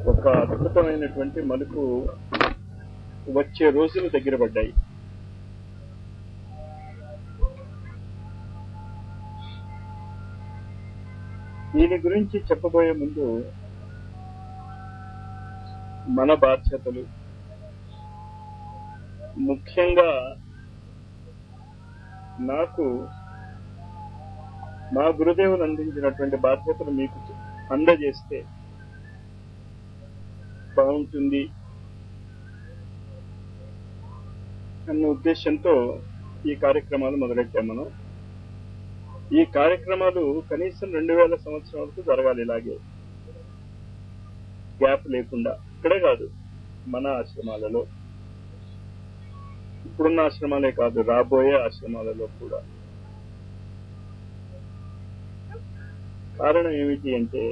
ఒక అద్భుతమైనటువంటి మలుపు వచ్చే రోజులు దగ్గర పడ్డాయి దీని గురించి చెప్పబోయే ముందు మన బాధ్యతలు ముఖ్యంగా నాకు మా గురుదేవులు అందించినటువంటి బాధ్యతలు మీకు అందజేస్తే బాగుంటుంది అన్న ఉద్దేశంతో ఈ కార్యక్రమాలు మొదలెట్టాం మనం ఈ కార్యక్రమాలు కనీసం రెండు వేల సంవత్సరం వరకు జరగాలి ఇలాగే గ్యాప్ లేకుండా ఇక్కడే కాదు మన ఆశ్రమాలలో ఇప్పుడున్న ఆశ్రమాలే కాదు రాబోయే ఆశ్రమాలలో కూడా కారణం ఏమిటి అంటే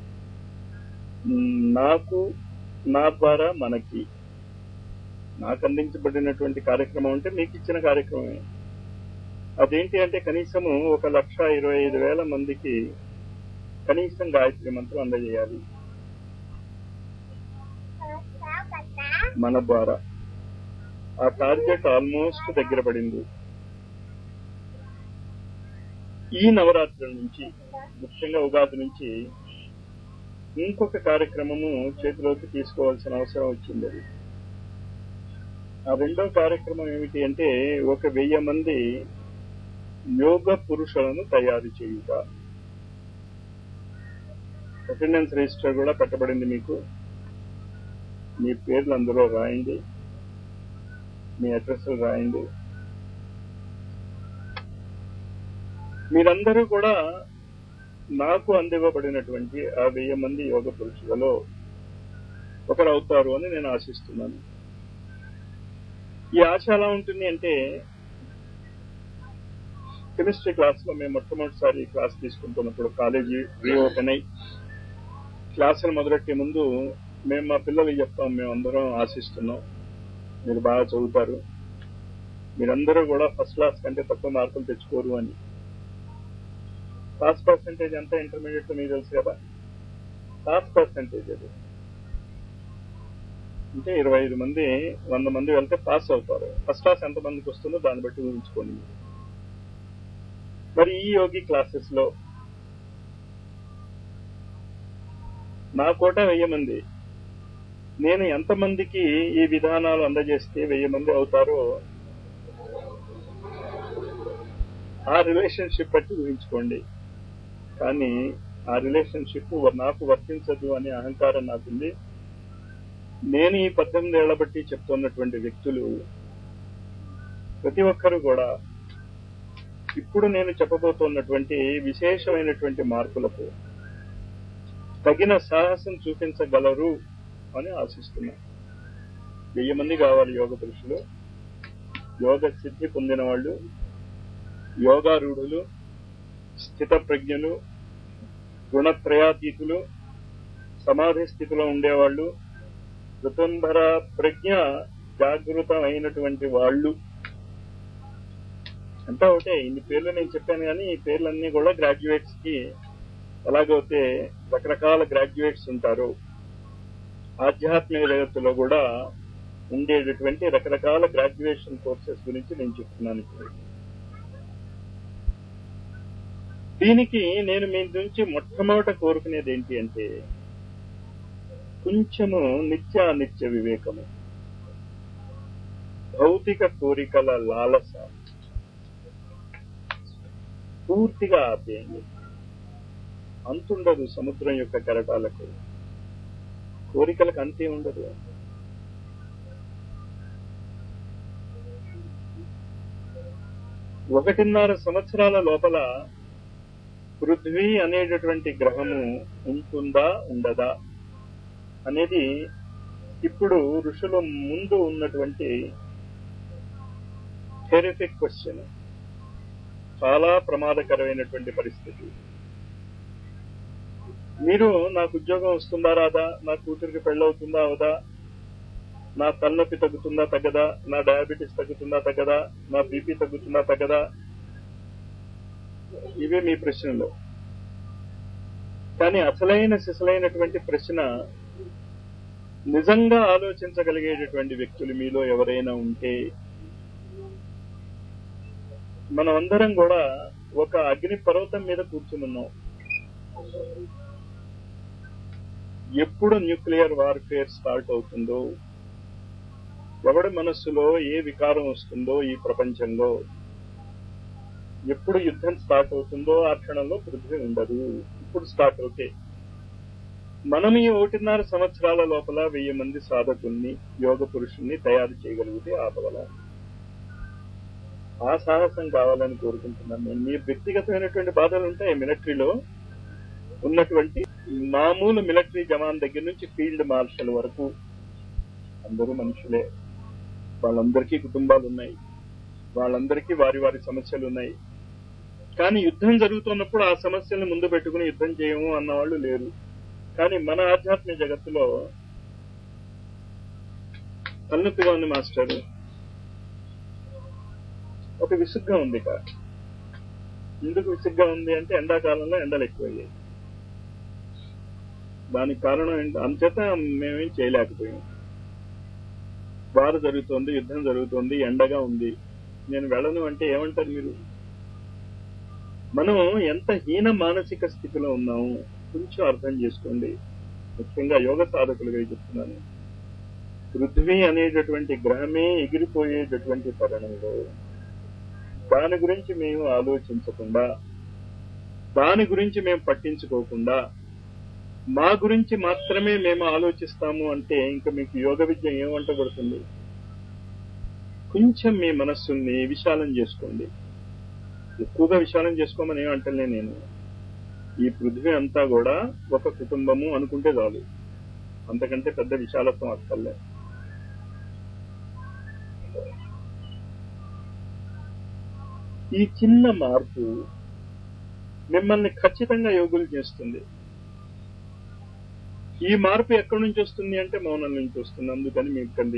నాకు నా ద్వారా మనకి నాకు అందించబడినటువంటి కార్యక్రమం అంటే మీకు ఇచ్చిన కార్యక్రమమే అదేంటి అంటే కనీసము ఒక లక్ష ఇరవై ఐదు వేల మందికి కనీసం గాయత్రి మంత్రం అందజేయాలి మన ద్వారా ఆ టార్గెట్ ఆల్మోస్ట్ దగ్గర పడింది ఈ నవరాత్రుల నుంచి ముఖ్యంగా ఉగాది నుంచి ఇంకొక కార్యక్రమము చేతిలోకి తీసుకోవాల్సిన అవసరం వచ్చింది అది ఆ రెండో కార్యక్రమం ఏమిటి అంటే ఒక వెయ్యి మంది యోగ పురుషులను తయారు చేయుట అటెండెన్స్ రిజిస్టర్ కూడా పెట్టబడింది మీకు మీ పేర్లు అందులో రాయండి మీ అడ్రస్లు రాయండి మీరందరూ కూడా నాకు అందివ్వబడినటువంటి ఆ వెయ్యి మంది యోగ పురుషులలో ఒకరు అవుతారు అని నేను ఆశిస్తున్నాను ఈ ఆశ ఎలా ఉంటుంది అంటే కెమిస్ట్రీ క్లాస్ లో మేము మొట్టమొదటిసారి క్లాస్ తీసుకుంటున్నప్పుడు కాలేజీ రీఓపెన్ అయి క్లాసులు మొదలెట్టే ముందు మేము మా పిల్లలకి చెప్తాం మేము అందరం ఆశిస్తున్నాం మీరు బాగా చదువుతారు మీరందరూ కూడా ఫస్ట్ క్లాస్ కంటే తక్కువ మార్కులు తెచ్చుకోరు అని పాస్ పర్సంటేజ్ ఎంత ఇంటర్మీడియట్ మీకు తెలుసు కదా పాస్ పర్సంటేజ్ అది అంటే ఇరవై ఐదు మంది వంద మంది వెళ్తే పాస్ అవుతారు ఫస్ట్ క్లాస్ ఎంత మందికి వస్తుందో దాన్ని బట్టి ఊహించుకోండి మరి ఈ యోగి క్లాసెస్ లో నా కోట వెయ్యి మంది నేను ఎంతమందికి ఈ విధానాలు అందజేస్తే వెయ్యి మంది అవుతారో ఆ రిలేషన్షిప్ బట్టి ఊహించుకోండి కానీ ఆ రిలేషన్షిప్ నాకు వర్తించదు అనే అహంకారం నాకుంది నేను ఈ పద్దెనిమిది ఏళ్ల బట్టి చెప్తున్నటువంటి వ్యక్తులు ప్రతి ఒక్కరు కూడా ఇప్పుడు నేను చెప్పబోతున్నటువంటి విశేషమైనటువంటి మార్పులకు తగిన సాహసం చూపించగలరు అని ఆశిస్తున్నా వెయ్యి మంది కావాలి యోగ పురుషులు యోగ సిద్ధి పొందిన వాళ్ళు యోగారూఢులు స్థిత ప్రజ్ఞులు గుణత్రయాతీతులు సమాధి స్థితిలో ఉండేవాళ్ళు ఋతుంభర ప్రజ్ఞ జాగృతమైనటువంటి వాళ్ళు అంతా ఒకటే ఇన్ని పేర్లు నేను చెప్పాను కానీ ఈ పేర్లన్నీ కూడా గ్రాడ్యుయేట్స్ కి ఎలాగైతే రకరకాల గ్రాడ్యుయేట్స్ ఉంటారు ఆధ్యాత్మిక జగత్తులో కూడా ఉండేటటువంటి రకరకాల గ్రాడ్యుయేషన్ కోర్సెస్ గురించి నేను చెప్తున్నాను ఇప్పుడు దీనికి నేను మీ నుంచి మొట్టమొదట కోరుకునేది ఏంటి అంటే కొంచెము నిత్య అనిత్య వివేకము భౌతిక కోరికల లాలస పూర్తిగా ఆపేయండి అంతుండదు సముద్రం యొక్క కెరటాలకు కోరికలకు అంతే ఉండదు ఒకటిన్నర సంవత్సరాల లోపల పృథ్వీ అనేటటువంటి గ్రహము ఉంటుందా ఉండదా అనేది ఇప్పుడు ఋషుల ముందు ఉన్నటువంటి టెరిఫిక్ క్వశ్చన్ చాలా ప్రమాదకరమైనటువంటి పరిస్థితి మీరు నాకు ఉద్యోగం వస్తుందా రాదా నా కూతురికి పెళ్ళవుతుందా అవదా నా తలనొప్పి తగ్గుతుందా తగ్గదా నా డయాబెటీస్ తగ్గుతుందా తగ్గదా నా బీపీ తగ్గుతుందా తగ్గదా ఇవే మీ ప్రశ్నలు కానీ అసలైన సిసలైనటువంటి ప్రశ్న నిజంగా ఆలోచించగలిగేటటువంటి వ్యక్తులు మీలో ఎవరైనా ఉంటే మనం అందరం కూడా ఒక అగ్ని పర్వతం మీద కూర్చునున్నాం ఎప్పుడు న్యూక్లియర్ వార్ఫేర్ స్టార్ట్ అవుతుందో ఎవడి మనస్సులో ఏ వికారం వస్తుందో ఈ ప్రపంచంలో ఎప్పుడు యుద్ధం స్టార్ట్ అవుతుందో ఆ క్షణంలో పృథ్వీ ఉండదు ఇప్పుడు స్టార్ట్ అవుతే మనం ఈ ఒకటిన్నర సంవత్సరాల లోపల వెయ్యి మంది సాధకుల్ని యోగ పురుషుల్ని తయారు చేయగలిగితే ఆపగల ఆ సాహసం కావాలని కోరుకుంటున్నాను నేను మీ వ్యక్తిగతమైనటువంటి బాధలు ఉంటాయి మిలిటరీలో ఉన్నటువంటి మామూలు మిలిటరీ జవాన్ దగ్గర నుంచి ఫీల్డ్ మార్షల్ వరకు అందరూ మనుషులే వాళ్ళందరికీ కుటుంబాలు ఉన్నాయి వాళ్ళందరికీ వారి వారి సమస్యలు ఉన్నాయి కానీ యుద్ధం జరుగుతున్నప్పుడు ఆ సమస్యలను ముందు పెట్టుకుని యుద్ధం చేయము అన్న వాళ్ళు లేరు కానీ మన ఆధ్యాత్మిక జగత్తులో తలనొప్పిగా ఉంది మాస్టర్ ఒక విసుగ్గా ఉంది ఇక ఎందుకు విసుగ్గా ఉంది అంటే ఎండాకాలంలో ఎండలు ఎక్కువయ్యాయి దానికి కారణం ఏంటి అంచేత మేమేం చేయలేకపోయాం వారు జరుగుతోంది యుద్ధం జరుగుతోంది ఎండగా ఉంది నేను వెళ్ళను అంటే ఏమంటారు మీరు మనం ఎంత హీన మానసిక స్థితిలో ఉన్నాము కొంచెం అర్థం చేసుకోండి ముఖ్యంగా యోగ సాధకులుగా చెప్తున్నాను పృథ్వీ అనేటటువంటి గ్రహమే ఎగిరిపోయేటటువంటి తరుణంలో దాని గురించి మేము ఆలోచించకుండా దాని గురించి మేము పట్టించుకోకుండా మా గురించి మాత్రమే మేము ఆలోచిస్తాము అంటే ఇంకా మీకు యోగ విద్య ఏమంటబడుతుంది కొంచెం మీ మనస్సుని విశాలం చేసుకోండి ఎక్కువగా విశాలం చేసుకోమని ఏమంటలే నేను ఈ పృథ్వీ అంతా కూడా ఒక కుటుంబము అనుకుంటే చాలు అంతకంటే పెద్ద విశాలత్వం అక్కర్లే ఈ చిన్న మార్పు మిమ్మల్ని ఖచ్చితంగా యోగులు చేస్తుంది ఈ మార్పు ఎక్కడి నుంచి వస్తుంది అంటే మౌనం నుంచి వస్తుంది అందుకని మీకంది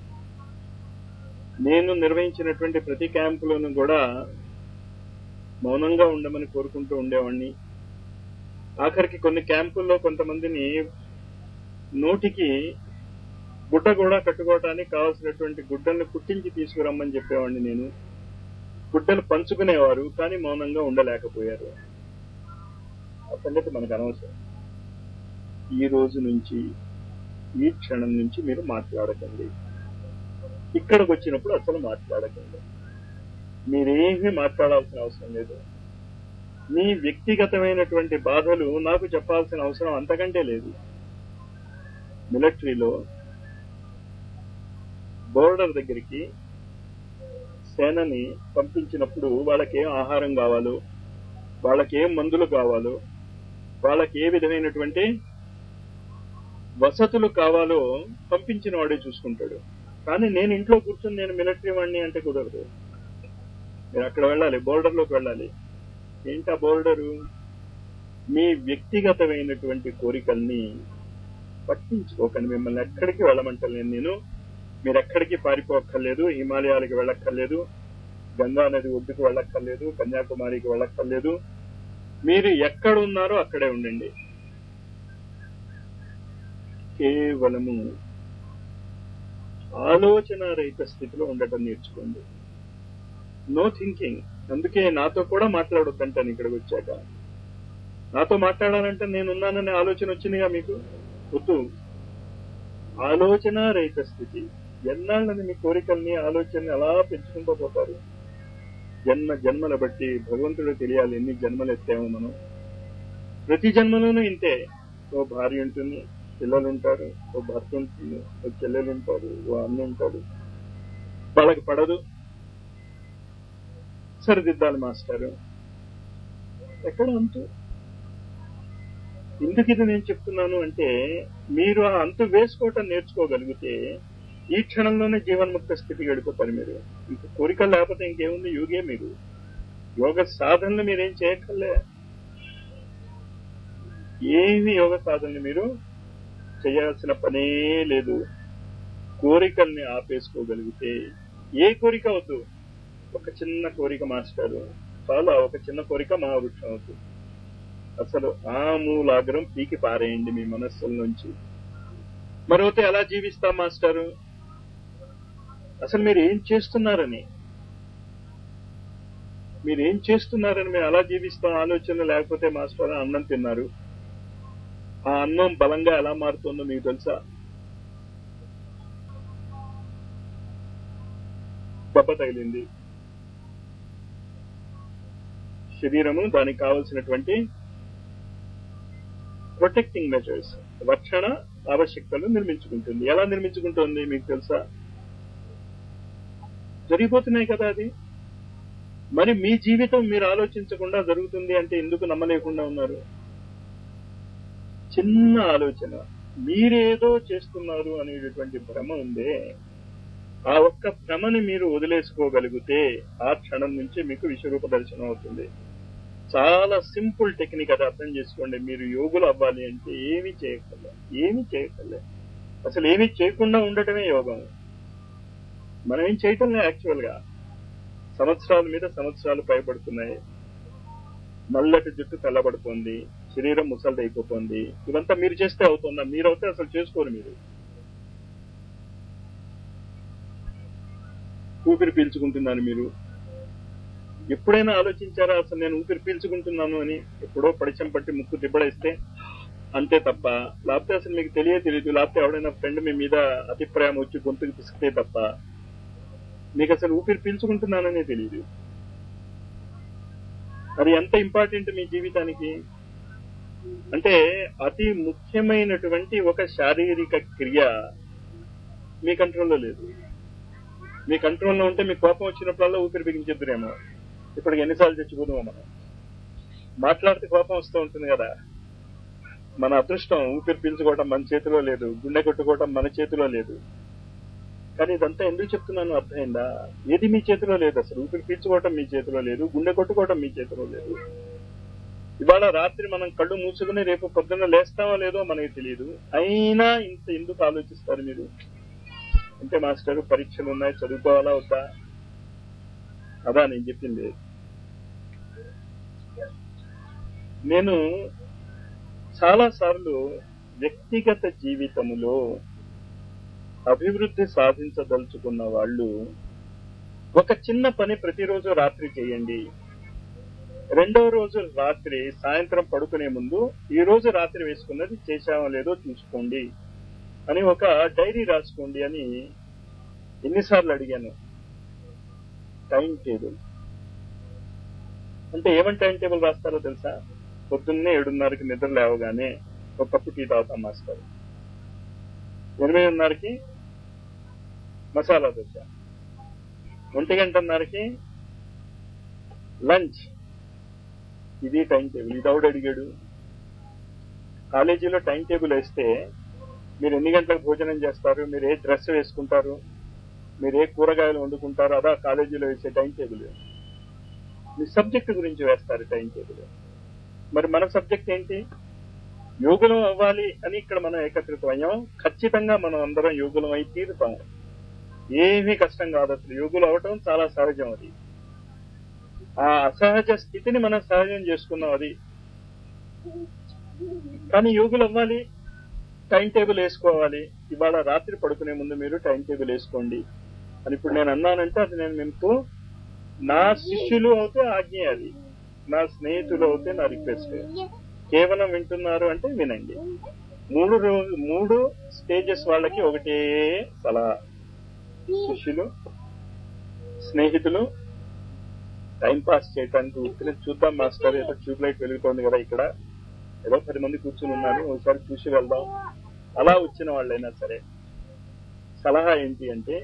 నేను నిర్వహించినటువంటి ప్రతి క్యాంపులోనూ కూడా మౌనంగా ఉండమని కోరుకుంటూ ఉండేవాడిని ఆఖరికి కొన్ని క్యాంపుల్లో కొంతమందిని నోటికి గుడ్డ కూడా కట్టుకోవడానికి కావాల్సినటువంటి గుడ్డల్ని కుట్టించి తీసుకురమ్మని చెప్పేవాడిని నేను గుడ్డలు పంచుకునేవారు కానీ మౌనంగా ఉండలేకపోయారు ఆ సంగతి మనకు అనవసరం ఈ రోజు నుంచి ఈ క్షణం నుంచి మీరు మాట్లాడకండి ఇక్కడికి వచ్చినప్పుడు అసలు మాట్లాడకండి మీరేమీ మాట్లాడాల్సిన అవసరం లేదు మీ వ్యక్తిగతమైనటువంటి బాధలు నాకు చెప్పాల్సిన అవసరం అంతకంటే లేదు మిలిటరీలో బోర్డర్ దగ్గరికి సేనని పంపించినప్పుడు వాళ్ళకి ఏం ఆహారం కావాలో వాళ్ళకి ఏం మందులు కావాలో వాళ్ళకి ఏ విధమైనటువంటి వసతులు కావాలో పంపించిన వాడే చూసుకుంటాడు కానీ నేను ఇంట్లో కూర్చొని నేను మిలిటరీ వాడిని అంటే కుదరదు మీరు అక్కడ వెళ్ళాలి బోర్డర్ లోకి వెళ్ళాలి ఏంటా బోర్డరు మీ వ్యక్తిగతమైనటువంటి కోరికల్ని పట్టించుకోకండి మిమ్మల్ని ఎక్కడికి వెళ్ళమంటలేను నేను మీరు ఎక్కడికి పారిపోక్కర్లేదు హిమాలయాలకు వెళ్ళక్కర్లేదు గంగా నది ఒడ్డుకు వెళ్ళక్కర్లేదు కన్యాకుమారికి వెళ్ళక్కర్లేదు మీరు ఎక్కడ ఉన్నారో అక్కడే ఉండండి కేవలము ఆలోచన రహిత స్థితిలో ఉండటం నేర్చుకోండి నో థింకింగ్ అందుకే నాతో కూడా మాట్లాడొద్దంటాను ఇక్కడికి వచ్చాక నాతో మాట్లాడాలంటే నేనున్నాననే ఆలోచన వచ్చిందిగా మీకు వద్దు ఆలోచన రహిత స్థితి ఎన్నాళ్ళని మీ కోరికల్ని ఆలోచనని అలా పెంచుకుంటూ పోతారు జన్మ జన్మల బట్టి భగవంతుడు తెలియాలి ఎన్ని జన్మలు ఎత్తామో మనం ప్రతి జన్మలోనూ ఇంతే ఓ భార్య ఉంటుంది పిల్లలు ఉంటారు ఓ భర్త ఉంటుంది ఓ చెల్లెలు ఉంటారు ఓ అన్న ఉంటాడు వాళ్ళకి పడదు సరిదిద్దాలి మాస్టారు ఎక్కడ అంతు ఎందుకు ఇది నేను చెప్తున్నాను అంటే మీరు ఆ అంతు వేసుకోవటం నేర్చుకోగలిగితే ఈ క్షణంలోనే జీవన్ముక్త స్థితికి వెళ్ళిపోతారు మీరు ఇంక కోరిక లేకపోతే ఇంకేముంది యోగే మీరు యోగ సాధనలు మీరేం చేయక్కర్లే ఏమి యోగ సాధనలు మీరు చేయాల్సిన పనే లేదు కోరికల్ని ఆపేసుకోగలిగితే ఏ కోరిక వద్దు ఒక చిన్న కోరిక మాస్టారు చాలా ఒక చిన్న కోరిక మా వృక్షం అవుతుంది అసలు ఆ మూలాగ్రం పీకి పారేయండి మీ మనస్సుల నుంచి మరొకటి ఎలా జీవిస్తాం మాస్టారు అసలు మీరు ఏం చేస్తున్నారని మీరు ఏం చేస్తున్నారని మేము అలా జీవిస్తాం ఆలోచన లేకపోతే మాస్టర్ అన్నం తిన్నారు ఆ అన్నం బలంగా ఎలా మారుతుందో మీకు తెలుసా దెబ్బ తగిలింది శరీరము దానికి కావలసినటువంటి ప్రొటెక్టింగ్ మెజర్స్ రక్షణ ఆవశ్యకతలు నిర్మించుకుంటుంది ఎలా నిర్మించుకుంటుంది మీకు తెలుసా జరిగిపోతున్నాయి కదా అది మరి మీ జీవితం మీరు ఆలోచించకుండా జరుగుతుంది అంటే ఎందుకు నమ్మలేకుండా ఉన్నారు చిన్న ఆలోచన మీరేదో చేస్తున్నారు అనేటటువంటి భ్రమ ఉందే ఆ ఒక్క భ్రమని మీరు వదిలేసుకోగలిగితే ఆ క్షణం నుంచి మీకు విశ్వరూప దర్శనం అవుతుంది చాలా సింపుల్ టెక్నిక్ అది అర్థం చేసుకోండి మీరు యోగులు అవ్వాలి అంటే ఏమి చేయక్కర్లే ఏమి చేయక్కర్లే అసలు ఏమి చేయకుండా ఉండటమే యోగం మనం ఏం చేయటం లేదు యాక్చువల్ గా సంవత్సరాల మీద సంవత్సరాలు పైబడుతున్నాయి నల్లటి జుట్టు తెల్లబడుతోంది శరీరం ముసలిదైపోతుంది ఇదంతా మీరు చేస్తే అవుతుందా మీరైతే అసలు చేసుకోరు మీరు ఊపిరి పీల్చుకుంటున్నారు మీరు ఎప్పుడైనా ఆలోచించారా అసలు నేను ఊపిరి పీల్చుకుంటున్నాను అని ఎప్పుడో పడిచం పట్టి ముక్కు తిప్పడేస్తే అంతే తప్ప లేకపోతే అసలు మీకు తెలియ తెలియదు లేకపోతే ఎవడైనా ఫ్రెండ్ మీ మీద అతి ప్రేమ వచ్చి గొంతుకు పిసికితే తప్ప మీకు అసలు ఊపిరి పీల్చుకుంటున్నాననే తెలియదు అది ఎంత ఇంపార్టెంట్ మీ జీవితానికి అంటే అతి ముఖ్యమైనటువంటి ఒక శారీరక క్రియ మీ కంట్రోల్లో లేదు మీ కంట్రోల్లో ఉంటే మీ కోపం వచ్చినప్పుడల్లా ఊపిరి బిగించేద్దరేమో ఇప్పటికి ఎన్నిసార్లు తెచ్చిపోదామో మనం మాట్లాడితే కోపం వస్తూ ఉంటుంది కదా మన అదృష్టం ఊపిరి పీల్చుకోవడం మన చేతిలో లేదు గుండె కొట్టుకోవడం మన చేతిలో లేదు కానీ ఇదంతా ఎందుకు చెప్తున్నాను అర్థమైందా ఏది మీ చేతిలో లేదు అసలు ఊపిరి పీల్చుకోవటం మీ చేతిలో లేదు గుండె కొట్టుకోవటం మీ చేతిలో లేదు ఇవాళ రాత్రి మనం కళ్ళు మూసుకుని రేపు పొద్దున్న లేస్తామో లేదో మనకి తెలియదు అయినా ఇంత ఎందుకు ఆలోచిస్తారు మీరు అంటే మాస్టర్ పరీక్షలు ఉన్నాయి చదువుకోవాలా వద్దా అదా నేను చెప్పింది నేను చాలా సార్లు వ్యక్తిగత జీవితములో అభివృద్ధి సాధించదలుచుకున్న వాళ్ళు ఒక చిన్న పని ప్రతిరోజు రాత్రి చేయండి రెండో రోజు రాత్రి సాయంత్రం పడుకునే ముందు ఈ రోజు రాత్రి వేసుకున్నది చేశామో లేదో చూసుకోండి అని ఒక డైరీ రాసుకోండి అని ఎన్నిసార్లు అడిగాను టైం టేబుల్ అంటే ఏమని టైం టేబుల్ రాస్తారో తెలుసా పొద్దున్నే ఏడున్నరకి నిద్ర లేవగానే ఒక కప్పు టీ తాగుతాం మాస్టర్ ఎనిమిదిన్నరకి మసాలా దోశ ఒంటి గంటన్నరకి లంచ్ ఇది టైం టేబుల్ ఇది ఎవడు అడిగాడు కాలేజీలో టైం టేబుల్ వేస్తే మీరు ఎన్ని గంటలకు భోజనం చేస్తారు మీరు ఏ డ్రెస్ వేసుకుంటారు మీరు ఏ కూరగాయలు వండుకుంటారు అదా కాలేజీలో వేసే టైం టేబుల్ మీ సబ్జెక్ట్ గురించి వేస్తారు టైం టేబుల్ మరి మన సబ్జెక్ట్ ఏంటి యోగులం అవ్వాలి అని ఇక్కడ మనం ఏకత్రితం అయ్యాం ఖచ్చితంగా మనం అందరం యోగులం అయి తీరుతాం ఏమీ కష్టం కాదు అసలు యోగులు అవటం చాలా సహజం అది ఆ అసహజ స్థితిని మనం సహజం చేసుకున్నాం అది కానీ యోగులు అవ్వాలి టైం టేబుల్ వేసుకోవాలి ఇవాళ రాత్రి పడుకునే ముందు మీరు టైం టేబుల్ వేసుకోండి అని ఇప్పుడు నేను అన్నానంటే అది నేను మీకు నా శిష్యులు అవుతే ఆజ్ఞ అది నా స్నేహితులు అవుతే నా రిక్వెస్ట్ కేవలం వింటున్నారు అంటే వినండి మూడు రోజు మూడు స్టేజెస్ వాళ్ళకి ఒకటే సలహా శిష్యులు స్నేహితులు టైం పాస్ చేయడానికి ఉత్తిని చూద్దాం మాస్టర్ ఏదో ట్యూబ్ లైట్ వెలుగుతోంది కదా ఇక్కడ ఏదో పది మంది కూర్చుని ఉన్నారు ఒకసారి చూసి వెళ్దాం అలా వచ్చిన వాళ్ళైనా సరే సలహా ఏంటి అంటే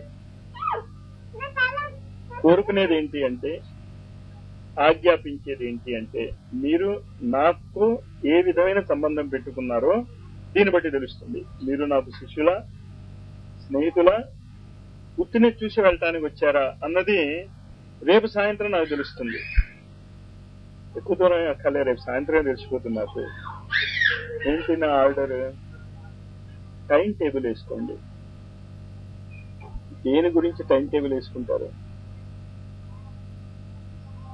కోరుకునేది ఏంటి అంటే ఆజ్ఞాపించేది ఏంటి అంటే మీరు నాకు ఏ విధమైన సంబంధం పెట్టుకున్నారో దీన్ని బట్టి తెలుస్తుంది మీరు నాకు శిష్యుల స్నేహితుల ఉత్తిని చూసి వెళ్ళటానికి వచ్చారా అన్నది రేపు సాయంత్రం నాకు తెలుస్తుంది ఎక్కువ దూరం అక్కర్లే రేపు సాయంత్రం తెలిసిపోతుంది నాకు ఏంటి నా ఆర్డర్ టైం టేబుల్ వేసుకోండి దేని గురించి టైం టేబుల్ వేసుకుంటారు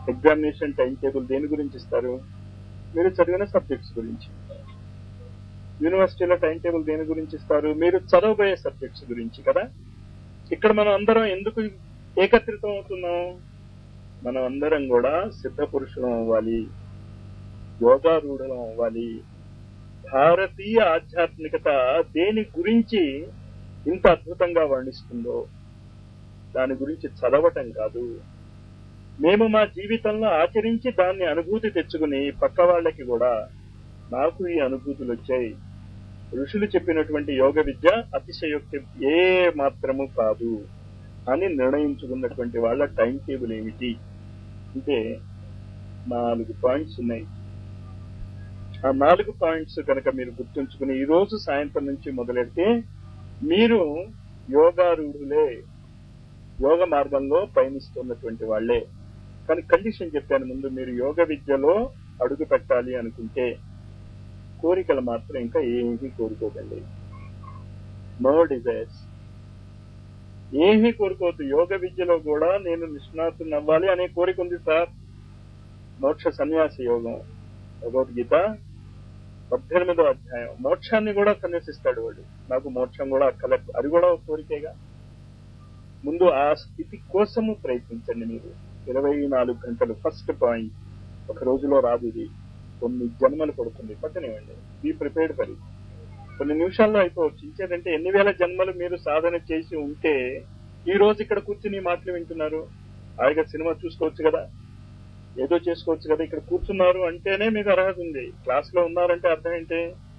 ఎగ్జామినేషన్ టైం టేబుల్ దేని గురించి ఇస్తారు మీరు చదివిన సబ్జెక్ట్స్ గురించి యూనివర్సిటీలో టైం టేబుల్ దేని గురించి ఇస్తారు మీరు చదవబోయే సబ్జెక్ట్స్ గురించి కదా ఇక్కడ మనం అందరం ఎందుకు ఏకత్రితం అవుతున్నాం మనం అందరం కూడా సిద్ధ పురుషులం అవ్వాలి యోగారూఢులం అవ్వాలి భారతీయ ఆధ్యాత్మికత దేని గురించి ఇంత అద్భుతంగా వర్ణిస్తుందో దాని గురించి చదవటం కాదు మేము మా జీవితంలో ఆచరించి దాన్ని అనుభూతి తెచ్చుకుని పక్క వాళ్ళకి కూడా నాకు ఈ అనుభూతులు వచ్చాయి ఋషులు చెప్పినటువంటి యోగ విద్య అతిశయోక్తి ఏ మాత్రము కాదు అని నిర్ణయించుకున్నటువంటి వాళ్ళ టైం టేబుల్ ఏమిటి అంటే నాలుగు పాయింట్స్ ఉన్నాయి ఆ నాలుగు పాయింట్స్ కనుక మీరు గుర్తుంచుకుని ఈ రోజు సాయంత్రం నుంచి మొదలెడితే మీరు యోగారూఢులే యోగ మార్గంలో పయనిస్తున్నటువంటి వాళ్లే కానీ కండిషన్ చెప్పాను ముందు మీరు యోగ విద్యలో అడుగు పెట్టాలి అనుకుంటే కోరికలు మాత్రం ఇంకా ఏమీ కోరుకోకండి నో డిజైర్స్ ఏమీ కోరుకోవద్దు యోగ విద్యలో కూడా నేను నిష్ణాతుని అవ్వాలి అనే కోరిక ఉంది సార్ మోక్ష సన్యాస యోగం భగవద్గీత పద్దెనిమిదో అధ్యాయం మోక్షాన్ని కూడా సన్యసిస్తాడు వాడు నాకు మోక్షం కూడా అక్కల అది కూడా ఒక కోరికేగా ముందు ఆ స్థితి కోసము ప్రయత్నించండి మీరు ఇరవై నాలుగు గంటలు ఫస్ట్ పాయింట్ ఒక రోజులో రాదు ఇది కొన్ని జన్మలు పడుతుంది పక్కనివ్వండి బీ ప్రిపేర్డ్ ఫర్ ఇట్ కొన్ని నిమిషాల్లో అయిపోవచ్చు ఇంకేదంటే ఎన్ని వేల జన్మలు మీరు సాధన చేసి ఉంటే ఈ రోజు ఇక్కడ కూర్చుని మాటలు వింటున్నారు హాయిగా సినిమా చూసుకోవచ్చు కదా ఏదో చేసుకోవచ్చు కదా ఇక్కడ కూర్చున్నారు అంటేనే మీకు అర్హత ఉంది క్లాస్ లో ఉన్నారంటే అర్థం ఏంటి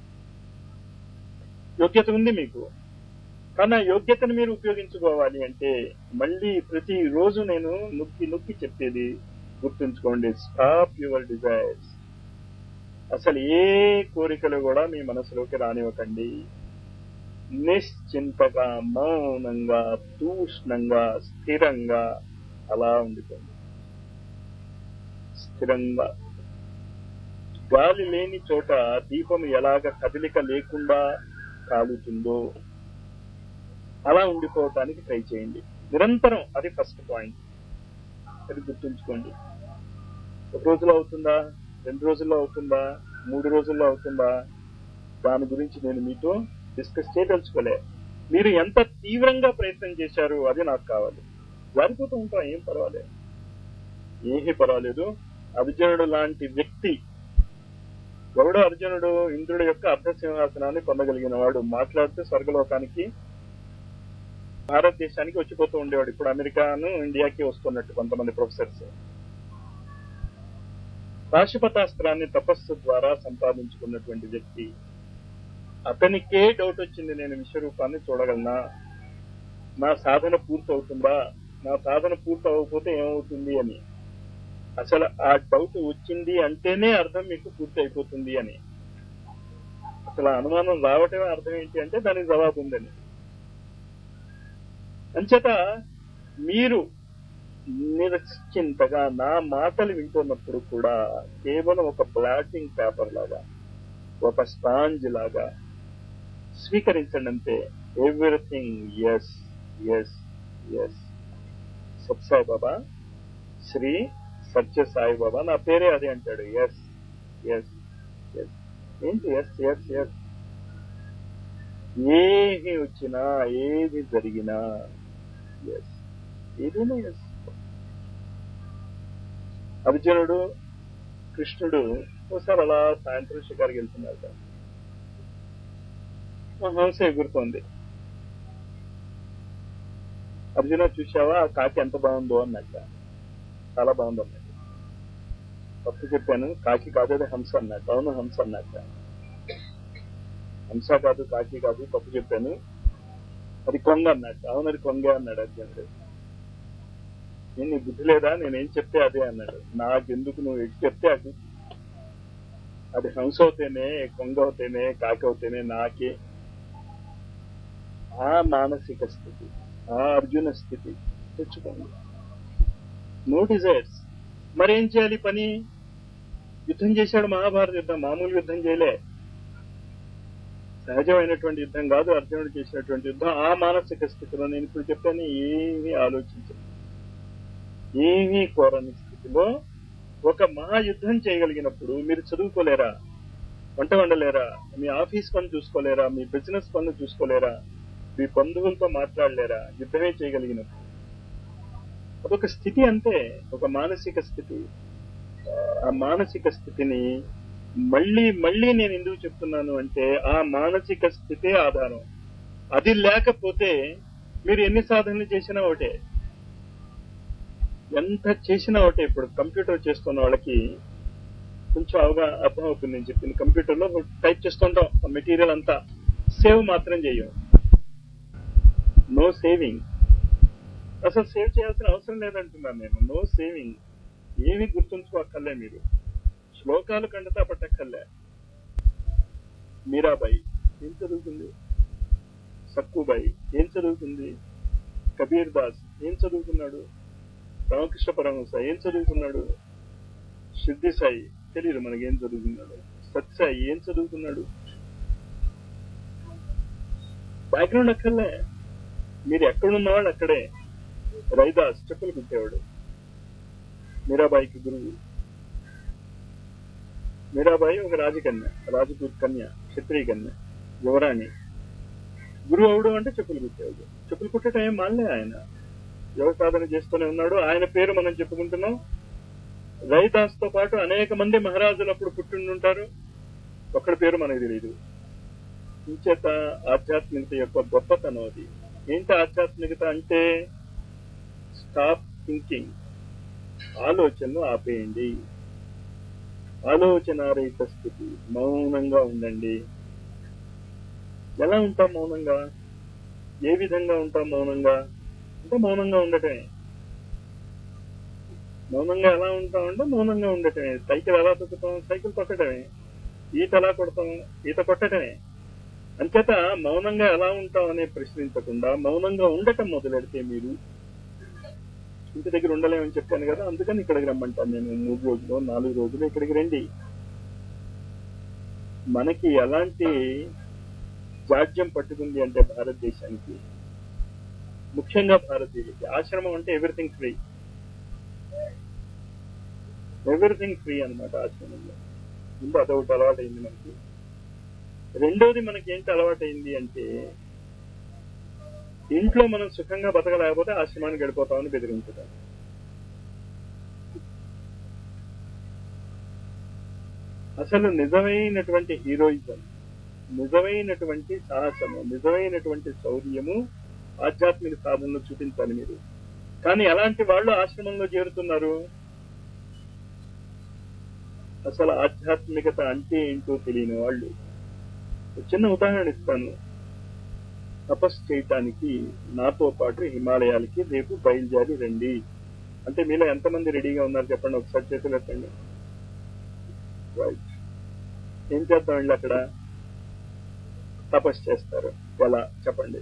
యోగ్యత ఉంది మీకు కానీ ఆ యోగ్యతను మీరు ఉపయోగించుకోవాలి అంటే మళ్ళీ ప్రతి రోజు నేను నొక్కి నొక్కి చెప్పేది గుర్తుంచుకోండి స్టాప్ యువర్ డిజైర్స్ అసలు ఏ కోరికలు కూడా మీ మనసులోకి రానివ్వకండి నిశ్చింతగా మౌనంగా తూష్ణంగా స్థిరంగా అలా ఉండిపోండి స్థిరంగా గాలి లేని చోట దీపం ఎలాగ కదలిక లేకుండా కాలుతుందో అలా ఉండిపోవటానికి ట్రై చేయండి నిరంతరం అది ఫస్ట్ పాయింట్ అది గుర్తుంచుకోండి ఒక రోజులో అవుతుందా రెండు రోజుల్లో అవుతుందా మూడు రోజుల్లో అవుతుందా దాని గురించి నేను మీతో డిస్కస్ చేయదలుచుకోలే మీరు ఎంత తీవ్రంగా ప్రయత్నం చేశారు అది నాకు కావాలి జారిపోతూ ఉంటాం ఏం పర్వాలేదు ఏమీ పర్వాలేదు అర్జునుడు లాంటి వ్యక్తి గౌడ అర్జునుడు ఇంద్రుడు యొక్క అర్ధ సింహాసనాన్ని పొందగలిగిన వాడు మాట్లాడితే స్వర్గలోకానికి భారతదేశానికి వచ్చిపోతూ ఉండేవాడు ఇప్పుడు అమెరికాను ఇండియాకి వస్తున్నట్టు కొంతమంది ప్రొఫెసర్స్ పాశుపతాస్త్రాన్ని తపస్సు ద్వారా సంపాదించుకున్నటువంటి వ్యక్తి అతనికే డౌట్ వచ్చింది నేను విశ్వరూపాన్ని చూడగలనా నా సాధన పూర్తి అవుతుందా నా సాధన పూర్తి అవ్వకపోతే ఏమవుతుంది అని అసలు ఆ డౌట్ వచ్చింది అంటేనే అర్థం మీకు పూర్తి అయిపోతుంది అని అసలు ఆ అనుమానం రావటమే అర్థం ఏంటి అంటే దానికి జవాబు ఉందని అంచేత మీరు నిశ్చింతగా నా మాటలు వింటున్నప్పుడు కూడా కేవలం ఒక బ్లాటింగ్ పేపర్ లాగా ఒక స్పాంజ్ లాగా స్వీకరించండి అంతే everything yes yes yes Satsai Baba Shri Satya Sai Baba నా పేరే అదే అంటాడు ఎస్ ఎస్ ఎస్ ఏంటి ఎస్ ఎస్ ఎస్ ఏమి వచ్చినా ఏది జరిగినా ఎస్ ఏదైనా ఎస్ అర్జునుడు కృష్ణుడు ఒకసారి అలా సాయంత్రం షికారికి వెళ్తున్నారు కదా హంస ఎగురుతోంది అర్జున చూసావా ఆ కాకి ఎంత బాగుందో అన్నట్ట చాలా బాగుంది అన్నట్టు తప్పు చెప్పాను కాకి కాదు అది హంస అన్నట్టు అవును హంస అన్నట్ట హంస కాదు కాకి కాదు తప్పు చెప్పాను అది కొంగ అన్నట్టు అవును అది కొంగ అన్నాడు అర్జునుడు నేను నీ బుద్ధి లేదా నేనేం చెప్తే అదే అన్నాడు నాకెందుకు నువ్వు ఎటు చెప్తే అది అది హంస అవుతేనే కొంగ అవుతేనే కాకి అవుతేనే నాకే ఆ మానసిక స్థితి ఆ అర్జున స్థితి తెచ్చుకోండి నో డిజైర్స్ మరేం చేయాలి పని యుద్ధం చేశాడు మహాభారత యుద్ధం మామూలు యుద్ధం చేయలే సహజమైనటువంటి యుద్ధం కాదు అర్జునుడు చేసినటువంటి యుద్ధం ఆ మానసిక స్థితిలో నేను ఇప్పుడు చెప్పాను ఏమీ ఆలోచించను ఏమీ కోరని స్థితిలో ఒక మహాయుద్ధం చేయగలిగినప్పుడు మీరు చదువుకోలేరా వంట వండలేరా మీ ఆఫీస్ పని చూసుకోలేరా మీ బిజినెస్ పనులు చూసుకోలేరా మీ బంధువులతో మాట్లాడలేరా యుద్ధమే చేయగలిగినప్పుడు అదొక స్థితి అంతే ఒక మానసిక స్థితి ఆ మానసిక స్థితిని మళ్ళీ మళ్ళీ నేను ఎందుకు చెప్తున్నాను అంటే ఆ మానసిక స్థితే ఆధారం అది లేకపోతే మీరు ఎన్ని సాధనలు చేసినా ఒకటే ఎంత చేసినా ఒకటే ఇప్పుడు కంప్యూటర్ చేస్తున్న వాళ్ళకి కొంచెం అవగా అర్థం అవుతుంది నేను చెప్పింది కంప్యూటర్ లో టైప్ చేస్తుంటాం ఆ మెటీరియల్ అంతా సేవ్ మాత్రం చేయం నో సేవింగ్ అసలు సేవ్ చేయాల్సిన అవసరం లేదంటున్నాను నేను నో సేవింగ్ ఏమి గుర్తుంచుకోక్కర్లే మీరు శ్లోకాలు కండతా పట్టక్కర్లే మీరాబాయి ఏం చదువుతుంది సక్కుబాయి ఏం చదువుతుంది కబీర్ దాస్ ఏం చదువుతున్నాడు రామకృష్ణ పరమహంస ఏం చదువుతున్నాడు సిద్ధి సాయి తెలియదు మనకి ఏం చదువుతున్నాడు సత్సాయి ఏం చదువుతున్నాడు బ్యాక్గ్రౌండ్ అక్కర్లే మీరు ఎక్కడున్నవాళ్ళు అక్కడే రైదాస్ చెప్పులు కుట్టేవాడు మీరాబాయికి గురువు మీరాబాయి ఒక రాజకన్య రాజపూత్ కన్య క్షత్రియ కన్య యువరాణి గురువు అవడం అంటే చెప్పులు కుట్టేవాడు చెప్పులు కుట్టడం ఏం మానలే ఆయన యోగ సాధన చేస్తూనే ఉన్నాడు ఆయన పేరు మనం చెప్పుకుంటున్నాం రైదాస్ తో పాటు అనేక మంది మహారాజులు అప్పుడు పుట్టిండుంటారు ఒక్కడి పేరు మనకు తెలియదు ఇంచేత ఆధ్యాత్మికత యొక్క గొప్పతనం అది ఏంటి ఆధ్యాత్మికత అంటే స్టాప్ థింకింగ్ ఆలోచనలు ఆపేయండి ఆలోచన రహిత స్థితి మౌనంగా ఉండండి ఎలా ఉంటాం మౌనంగా ఏ విధంగా ఉంటాం మౌనంగా అంటే మౌనంగా ఉండటమే మౌనంగా ఎలా ఉంటామంటే మౌనంగా ఉండటమే సైకిల్ ఎలా తొక్కుతాం సైకిల్ తొక్కటమే ఈత ఎలా కొడతాం ఈత కొట్టటమే అంచేత మౌనంగా ఎలా ఉంటాం అనే ప్రశ్నించకుండా మౌనంగా ఉండటం మొదలెడితే మీరు ఇంటి దగ్గర ఉండలేమని చెప్పాను కదా అందుకని ఇక్కడికి రమ్మంటాను నేను మూడు రోజులు నాలుగు రోజులు ఇక్కడికి రండి మనకి ఎలాంటి జాడ్యం పట్టుకుంది అంటే భారతదేశానికి ముఖ్యంగా భారతీయులకి ఆశ్రమం అంటే ఎవ్రీథింగ్ ఫ్రీ ఎవ్రీథింగ్ ఫ్రీ అనమాట ఆశ్రమంలో ముందు అదొకటి అలవాటైంది మనకి రెండోది మనకి ఏంటి అలవాటైంది అంటే ఇంట్లో మనం సుఖంగా బతకలేకపోతే ఆశ్రమానికి గడిపోతామని బెదిరించడం అసలు నిజమైనటువంటి హీరోయిజం నిజమైనటువంటి సాహసము నిజమైనటువంటి శౌర్యము ఆధ్యాత్మిక సాధనలో చూపించాలి మీరు కానీ ఎలాంటి వాళ్ళు ఆశ్రమంలో చేరుతున్నారు అసలు ఆధ్యాత్మికత అంటే ఏంటో తెలియని వాళ్ళు చిన్న ఉదాహరణ ఇస్తాను తపస్సు చేయటానికి నాతో పాటు హిమాలయాలకి రేపు బయలుదేరి రండి అంటే మీలో ఎంతమంది రెడీగా ఉన్నారు చెప్పండి ఒకసారి చేతులు ఎత్తండి రైట్ ఏం చేద్దామండి అక్కడ తపస్సు చేస్తారు ఎలా చెప్పండి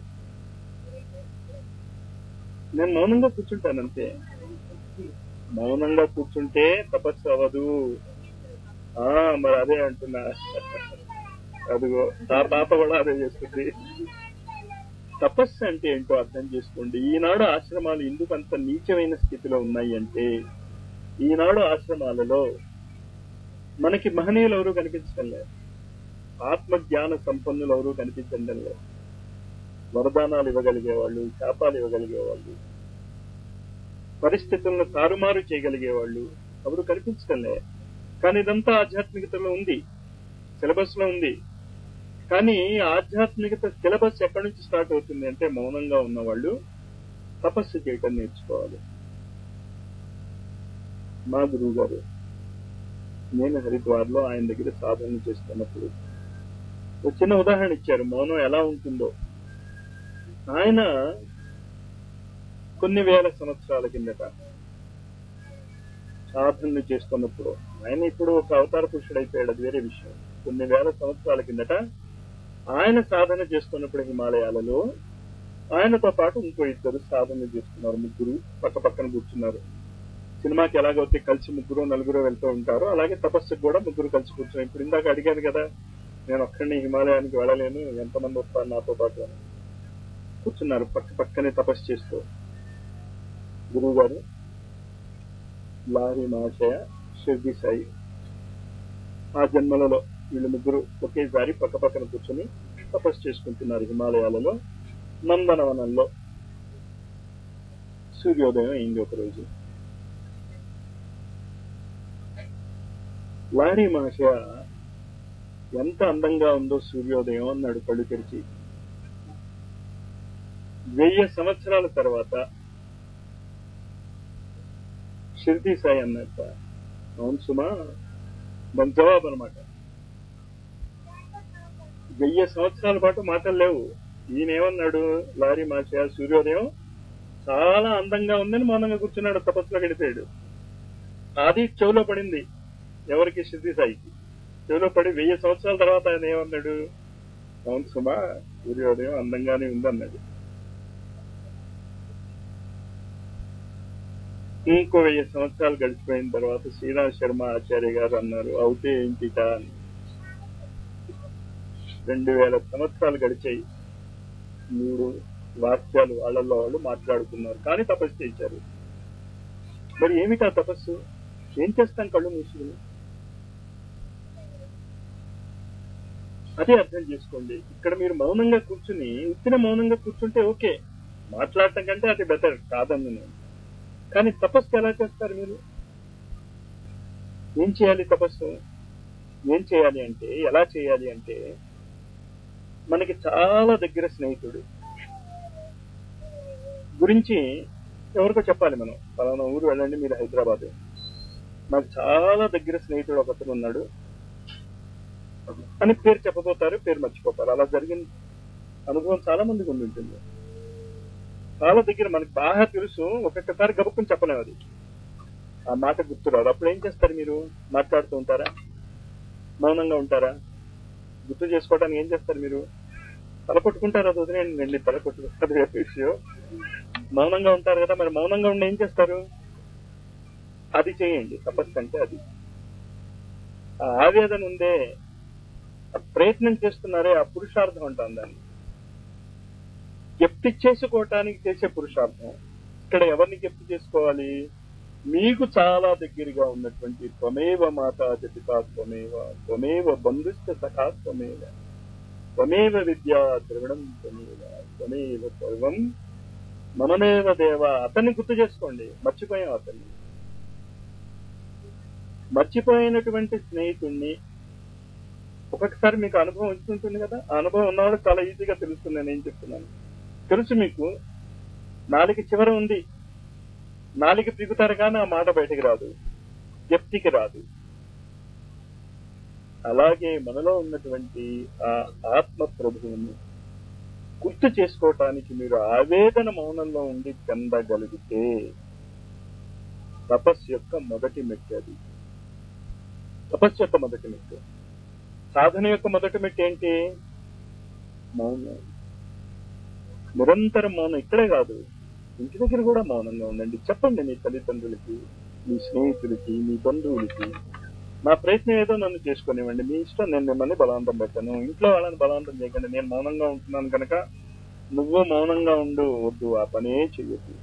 నేను మౌనంగా కూర్చుంటాను అంతే మౌనంగా కూర్చుంటే తపస్సు అవ్వదు ఆ మరి అదే అంటున్నా అదిగో ఆ పాప కూడా అదే చేస్తుంది తపస్సు అంటే ఏంటో అర్థం చేసుకోండి ఈనాడు ఆశ్రమాలు ఎందుకు అంత నీచమైన స్థితిలో ఉన్నాయి అంటే ఈనాడు ఆశ్రమాలలో మనకి మహనీయులు ఎవరు కనిపించడం లేదు ఆత్మ జ్ఞాన సంపన్నులు ఎవరు కనిపించడం లేదు వరదానాలు ఇవ్వగలిగే వాళ్ళు శాపాలు ఇవ్వగలిగే వాళ్ళు పరిస్థితులను తారుమారు చేయగలిగే వాళ్ళు ఎవరు కనిపించడం లేదు కానీ ఇదంతా ఆధ్యాత్మికతలో ఉంది సిలబస్ లో ఉంది కానీ ఆధ్యాత్మికత సిలబస్ ఎక్కడి నుంచి స్టార్ట్ అవుతుంది అంటే మౌనంగా ఉన్న వాళ్ళు తపస్సు చేయటం నేర్చుకోవాలి మా గురువు గారు నేను హరిద్వార్ లో ఆయన దగ్గర సాధన చేస్తున్నప్పుడు ఒక చిన్న ఉదాహరణ ఇచ్చారు మౌనం ఎలా ఉంటుందో ఆయన కొన్ని వేల సంవత్సరాల కిందట సాధనలు చేస్తున్నప్పుడు ఆయన ఇప్పుడు ఒక అవతార పురుషుడు అయిపోయాడు అది వేరే విషయం కొన్ని వేల సంవత్సరాల కిందట ఆయన సాధన చేస్తున్నప్పుడు హిమాలయాలలో ఆయనతో పాటు ఇంకో ఇద్దరు సాధన చేస్తున్నారు ముగ్గురు పక్క పక్కన కూర్చున్నారు సినిమాకి ఎలాగైతే కలిసి ముగ్గురు నలుగురు వెళ్తూ ఉంటారో అలాగే తపస్సుకు కూడా ముగ్గురు కలిసి కూర్చున్నారు ఇప్పుడు ఇందాక అడిగాను కదా నేను ఒక్కడిని హిమాలయానికి వెళ్ళలేను ఎంతమంది వస్తారు నాతో పాటు అని కూర్చున్నారు పక్క పక్కనే తపస్సు చేస్తూ గురువు గారు లారీ మహాశయ షిర్ది సాయి ఆ జన్మలలో వీళ్ళు ముగ్గురు ఒకేసారి పక్క పక్కన కూర్చొని తపస్సు చేసుకుంటున్నారు హిమాలయాలలో నందనవనంలో సూర్యోదయం అయింది ఒక రోజు లారీ మహర్షి ఎంత అందంగా ఉందో సూర్యోదయం అన్నాడు కళ్ళు తెరిచి వెయ్యి సంవత్సరాల తర్వాత షిర్దీ సాయి అన్నట్ట అవును సుమా దాని జవాబు అనమాట వెయ్యి సంవత్సరాల పాటు మాటలు లేవు ఈయన ఏమన్నాడు లారీ మాష సూర్యోదయం చాలా అందంగా ఉందని మౌనంగా కూర్చున్నాడు తపస్సులో గడిపాడు అది చెవులో పడింది ఎవరికి సిద్ధి సాయికి చెవులో పడి వెయ్యి సంవత్సరాల తర్వాత ఆయన ఏమన్నాడు అవును సుమా సూర్యోదయం అందంగానే ఉందన్నాడు ఇంకో వెయ్యి సంవత్సరాలు గడిచిపోయిన తర్వాత శ్రీరామ్ శర్మ ఆచార్య గారు అన్నారు అవుతే ఏంటిట అని రెండు వేల సంవత్సరాలు గడిచాయి మూడు వాక్యాలు వాళ్ళల్లో వాళ్ళు మాట్లాడుకున్నారు కానీ తపస్సు చేశారు మరి ఏమిటా తపస్సు ఏం చేస్తాం కళ్ళు మూసుకుని అదే అర్థం చేసుకోండి ఇక్కడ మీరు మౌనంగా కూర్చుని ఉత్తిన మౌనంగా కూర్చుంటే ఓకే మాట్లాడటం కంటే అది బెటర్ కాదని నేను కానీ తపస్సు ఎలా చేస్తారు మీరు ఏం చేయాలి తపస్సు ఏం చేయాలి అంటే ఎలా చేయాలి అంటే మనకి చాలా దగ్గర స్నేహితుడు గురించి ఎవరికో చెప్పాలి మనం పలానా ఊరు వెళ్ళండి మీరు హైదరాబాద్ నాకు చాలా దగ్గర స్నేహితుడు ఒకతను ఉన్నాడు అని పేరు చెప్పబోతారు పేరు మర్చిపోతారు అలా జరిగిన అనుభవం చాలా మందికి ఉండి ఉంటుంది చాలా దగ్గర మనకి బాగా తెలుసు ఒక్కొక్కసారి గబుక్కుని చెప్పలేము అది ఆ మాట గుర్తురాదు అప్పుడు ఏం చేస్తారు మీరు మాట్లాడుతూ ఉంటారా మౌనంగా ఉంటారా గుర్తు చేసుకోవడానికి ఏం చేస్తారు మీరు తల కొట్టుకుంటారు అది వదిలేండి వెళ్ళి తల కొట్టుకుంటారు వేరే విషయం మౌనంగా ఉంటారు కదా మరి మౌనంగా ఉండి ఏం చేస్తారు అది చేయండి తపస్సు అంటే అది ఆ ఆవేదన ఉందే ఆ ప్రయత్నం చేస్తున్నారే ఆ పురుషార్థం అంటాం దాన్ని జప్తి చేసుకోవటానికి చేసే పురుషార్థం ఇక్కడ ఎవరిని జప్తి చేసుకోవాలి మీకు చాలా దగ్గరగా ఉన్నటువంటి త్వమేవ మాతా జపితా త్వమేవ త్వమేవ బంధుస్థ సఖా త్వమేవ త్వమేవ విద్యా ద్రవిణం త్వమేవ త్వమేవ సర్వం మనమేవ దేవ అతన్ని గుర్తు చేసుకోండి మర్చిపోయాం అతన్ని మర్చిపోయినటువంటి స్నేహితుణ్ణి ఒక్కొక్కసారి మీకు అనుభవం ఉంటుంటుంది కదా ఆ అనుభవం ఉన్నవాడు చాలా ఈజీగా తెలుస్తుంది నేను ఏం చెప్తున్నాను తెలుసు మీకు నాలుగు చివర ఉంది నాలుగు పిగుతారు కానీ ఆ మాట బయటకు రాదు జప్తికి రాదు అలాగే మనలో ఉన్నటువంటి ఆ ఆత్మ ప్రభువుని గుర్తు చేసుకోవటానికి మీరు ఆవేదన మౌనంలో ఉండి చెందగలిగితే తపస్సు యొక్క మొదటి మెట్టు అది తపస్సు యొక్క మొదటి మెట్టు సాధన యొక్క మొదటి మెట్టు ఏంటి మౌనం నిరంతరం మౌనం ఇక్కడే కాదు ఇంటి దగ్గర కూడా మౌనంగా ఉండండి చెప్పండి మీ తల్లిదండ్రులకి మీ స్నేహితులకి మీ బంధువులకి నా ప్రయత్నం ఏదో నన్ను చేసుకునివ్వండి మీ ఇష్టం నేను మిమ్మల్ని బలవంతం పెట్టాను ఇంట్లో వాళ్ళని బలవంతం చేయకండి నేను మౌనంగా ఉంటున్నాను కనుక నువ్వు మౌనంగా ఉండు వద్దు ఆ పనే చెయ్యొద్దు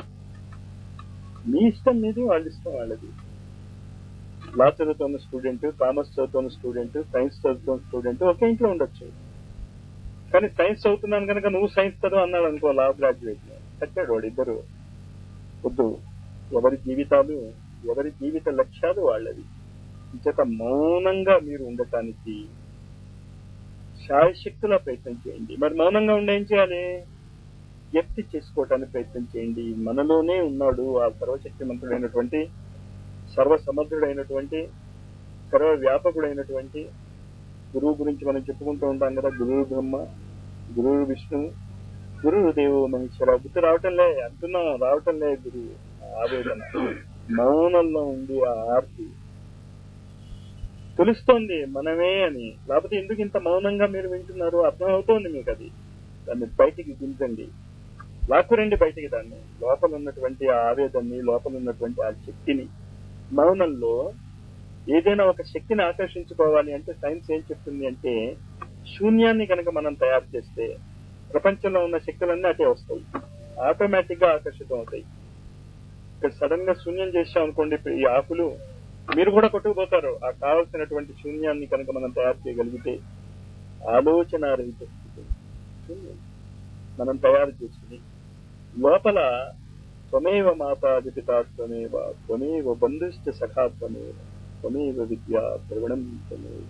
మీ ఇష్టం మీది వాళ్ళ ఇష్టం వాళ్ళది లా చదువుతున్న స్టూడెంట్ కామర్స్ చదువుతున్న స్టూడెంట్ సైన్స్ చదువుతున్న స్టూడెంట్ ఒకే ఇంట్లో ఉండొచ్చు కానీ సైన్స్ చదువుతున్నాను కనుక నువ్వు సైన్స్ చదువు అన్నాడు అనుకో లా గ్రాడ్యుయేట్ కట్టాడు వాడు ఇద్దరు వద్దు ఎవరి జీవితాలు ఎవరి జీవిత లక్ష్యాలు వాళ్ళవి ఇంచేత మౌనంగా మీరు ఉండటానికి శాయశక్తుల ప్రయత్నం చేయండి మరి మౌనంగా ఉండి ఏం చేయాలి వ్యక్తి చేసుకోవటానికి ప్రయత్నం చేయండి మనలోనే ఉన్నాడు ఆ సర్వశక్తిమంతుడైనటువంటి సర్వసమర్థుడైనటువంటి సర్వ వ్యాపకుడైనటువంటి గురువు గురించి మనం చెప్పుకుంటూ ఉంటాం కదా గురువు బ్రహ్మ గురువు విష్ణు గురువు దేవు మహేశ్వర గుర్తు రావటంలే అంటున్నాం రావటంలే గురువు ఆవేదన మౌనంలో ఉంది ఆ ఆర్తి తెలుస్తోంది మనమే అని లేకపోతే ఎందుకు ఇంత మౌనంగా మీరు వింటున్నారు అర్థం అవుతోంది మీకు అది దాన్ని బయటికి దించండి లాక్కురండి బయటికి దాన్ని లోపల ఉన్నటువంటి ఆ ఆవేదన్ని లోపల ఉన్నటువంటి ఆ శక్తిని మౌనంలో ఏదైనా ఒక శక్తిని ఆకర్షించుకోవాలి అంటే సైన్స్ ఏం చెప్తుంది అంటే శూన్యాన్ని కనుక మనం తయారు చేస్తే ప్రపంచంలో ఉన్న శక్తులన్నీ అటే వస్తాయి ఆటోమేటిక్ గా ఆకర్షితం అవుతాయి ఇక్కడ సడన్ గా శూన్యం చేసాం అనుకోండి ఇప్పుడు ఈ ఆకులు మీరు కూడా కొట్టుకుపోతారు ఆ కావలసినటువంటి శూన్యాన్ని కనుక మనం తయారు చేయగలిగితే ఆలోచన రహిత స్థితి శూన్యం. మనం తయారు చేసుకుని లోపల త్వమేవ మాతాదిపితా త్వమేవ త్వమేవ బంధుశ్చ సఖా త్వమేవ త్వమేవ విద్యా ద్రవిణం త్వమేవ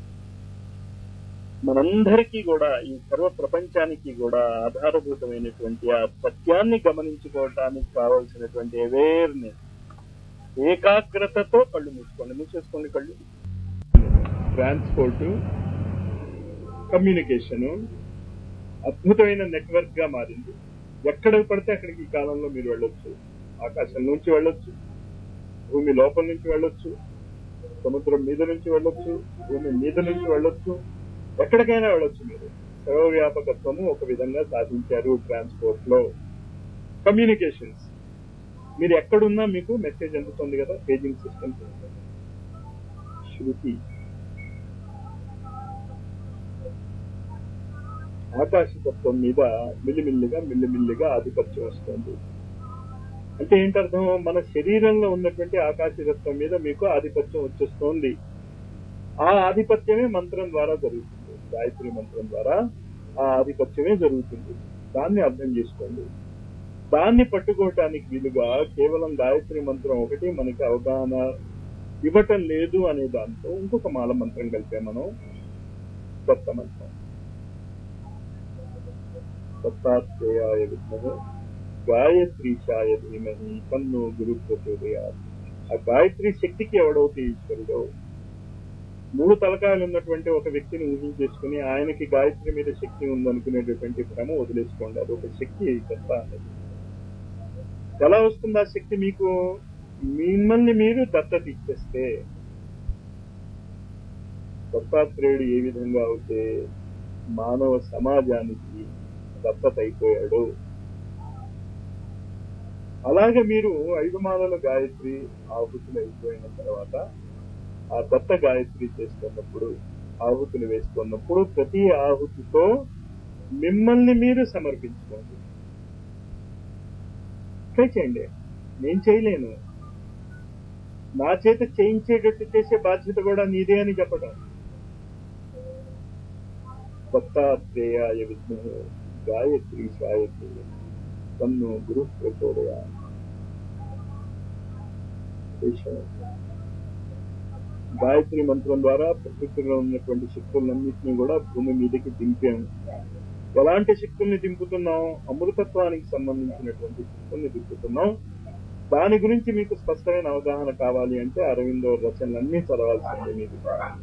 మనందరికీ కూడా ఈ సర్వ ప్రపంచానికి కూడా ఆధారభూతమైనటువంటి ఆ సత్యాన్ని గమనించుకోవటానికి కావలసినటువంటి అవేర్నెస్ ఏకాగ్రతతో కళ్ళు మూసుకోండి మూసేసుకోండి కళ్ళు ట్రాన్స్పోర్ట్ కమ్యూనికేషన్ అద్భుతమైన నెట్వర్క్ గా మారింది ఎక్కడ పడితే అక్కడికి ఈ కాలంలో మీరు వెళ్ళొచ్చు ఆకాశం నుంచి వెళ్ళొచ్చు భూమి లోపల నుంచి వెళ్ళొచ్చు సముద్రం మీద నుంచి వెళ్ళొచ్చు భూమి మీద నుంచి వెళ్ళొచ్చు ఎక్కడికైనా వెళ్ళొచ్చు మీరు సర్వవ్యాపకత్వము ఒక విధంగా సాధించారు ట్రాన్స్పోర్ట్ లో కమ్యూనికేషన్స్ మీరు ఎక్కడున్నా మీకు మెసేజ్ అందుతుంది కదా పేజింగ్ సిస్టమ్ శృతి ఆకాశతత్వం మీద మిల్లిమిల్లిగా మిల్లిమిల్లిగా ఆధిపత్యం వస్తుంది అంటే ఏంటర్థం మన శరీరంలో ఉన్నటువంటి ఆకాశతత్వం మీద మీకు ఆధిపత్యం వచ్చేస్తోంది ఆ ఆధిపత్యమే మంత్రం ద్వారా జరుగుతుంది గాయత్రి మంత్రం ద్వారా ఆ ఆధిపత్యమే జరుగుతుంది దాన్ని అర్థం చేసుకోండి దాన్ని పట్టుకోవటానికి వీలుగా కేవలం గాయత్రి మంత్రం ఒకటి మనకి అవగాహన ఇవ్వటం లేదు అనే దాంతో ఇంకొక మాల మంత్రం కలిపే మనం కొత్త మంత్రం దత్తాత్రేయాయ విద్మహే గాయత్రీశాయ ధీమహి తన్ను గురు ప్రచోదయాత్ ఆ గాయత్రి శక్తికి ఎవడవుతే ఈశ్వరుడు మూడు తలకాయలు ఉన్నటువంటి ఒక వ్యక్తిని ఊహించేసుకుని ఆయనకి గాయత్రి మీద శక్తి ఉందనుకునేటటువంటి భ్రమ వదిలేసుకోండి అది ఒక శక్తి దత్త అనేది ఎలా వస్తుంది ఆ శక్తి మీకు మిమ్మల్ని మీరు దత్తత ఇచ్చేస్తే దత్తాత్రేయుడు ఏ విధంగా అయితే మానవ సమాజానికి దత్తత అయిపోయాడు అలాగే మీరు ఐదు మాలల గాయత్రి ఆహుతులు అయిపోయిన తర్వాత ఆ దత్త గాయత్రి చేస్తున్నప్పుడు ఆహుతులు వేస్తున్నప్పుడు ప్రతి ఆహుతితో మిమ్మల్ని మీరు సమర్పించుకోండి ట్రై చేయండి నేను చేయలేను నా చేత చేయించేటట్టు చేసే బాధ్యత కూడా నీదే అని చెప్పడం దత్తాత్రేయాయ విష్ణు గాయత్రి సాయత్రి తన్ను గురు ప్రచోదయ గాయత్రి మంత్రం ద్వారా ప్రకృతిలో ఉన్నటువంటి శక్తులన్నింటినీ కూడా భూమి మీదకి దింపాము ఎలాంటి శక్తుల్ని దింపుతున్నాం అమృతత్వానికి సంబంధించినటువంటి శక్తుల్ని దింపుతున్నాం దాని గురించి మీకు స్పష్టమైన అవగాహన కావాలి అంటే అరవిందో రచనలన్నీ చదవాల్సిందే మీకు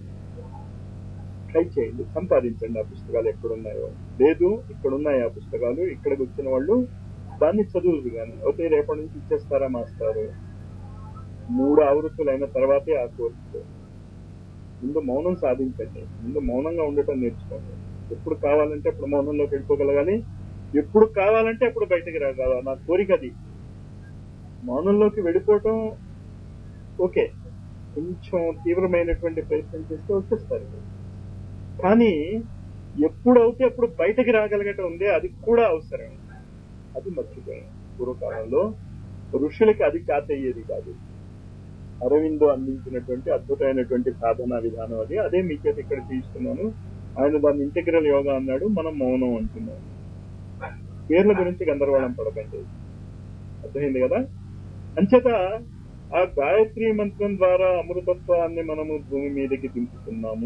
ట్రై చేయండి సంపాదించండి ఆ పుస్తకాలు ఎక్కడున్నాయో లేదు ఇక్కడ ఉన్నాయి ఆ పుస్తకాలు ఇక్కడికి వచ్చిన వాళ్ళు దాన్ని చదువుదు కానీ అయితే రేపటి నుంచి ఇచ్చేస్తారా మాస్టారు మూడు ఆవృత్తులు అయిన తర్వాతే ఆ కోర్సు ముందు మౌనం సాధించండి ముందు మౌనంగా ఉండటం నేర్చుకోండి ఎప్పుడు కావాలంటే అప్పుడు మౌనంలోకి వెళ్ళిపోగలగాలి ఎప్పుడు కావాలంటే అప్పుడు బయటకు రాగల నా కోరిక అది మౌనంలోకి వెళ్ళిపోవటం ఓకే కొంచెం తీవ్రమైనటువంటి ప్రయత్నం చేస్తే వచ్చేస్తారు కానీ ఎప్పుడైతే అప్పుడు బయటకు రాగలగటం ఉందే అది కూడా అవసరం అది మర్చిపోయాం పూర్వకాలంలో ఋషులకి అది చాతయ్యేది కాదు అరవిందో అందించినటువంటి అద్భుతమైనటువంటి సాధన విధానం అది అదే మీ చేత ఇక్కడ తీసుకున్నాను ఆయన దాన్ని ఇంటిగ్రల్ యోగా అన్నాడు మనం మౌనం అంటున్నాం పేర్ల గురించి గందరగోళం పడకండి అర్థమైంది కదా అంచేత ఆ గాయత్రి మంత్రం ద్వారా అమృతత్వాన్ని మనము భూమి మీదకి దింపుతున్నాము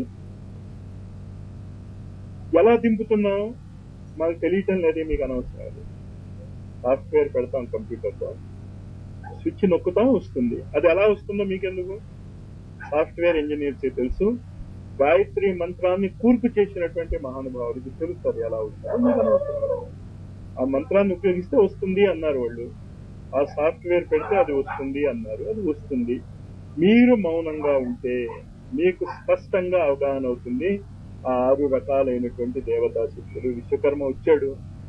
ఎలా దింపుతున్నాం మాకు తెలియటం లేదే మీకు అనవసరం లేదు సాఫ్ట్వేర్ పెడతాం కంప్యూటర్తో స్విచ్ నొక్కుతాం వస్తుంది అది ఎలా వస్తుందో మీకెందుకు సాఫ్ట్వేర్ ఇంజనీర్స్ తెలుసు గాయత్రి మంత్రాన్ని కూర్పు చేసినటువంటి మహానుభావుడికి తెలుస్తారు ఎలా వస్తుందో మీకు అనవసరం లేదు. ఆ మంత్రాన్ని ఉపయోగిస్తే వస్తుంది అన్నారు వాళ్ళు ఆ సాఫ్ట్వేర్ పెడితే అది వస్తుంది అన్నారు అది వస్తుంది మీరు మౌనంగా ఉంటే మీకు స్పష్టంగా అవగాహన అవుతుంది ఆ ఆరు రకాలైనటువంటి దేవతా శక్తులు విశ్వకర్మ వచ్చాడు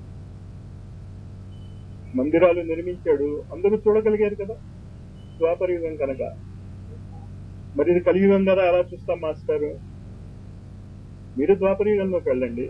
మందిరాలు నిర్మించాడు అందరూ చూడగలిగారు కదా ద్వాపరయుగం కనుక మరి ఇది కలియుగం కదా అలా చూస్తాం మాస్టర్ మీరు ద్వాపరయుగంలోకి వెళ్ళండి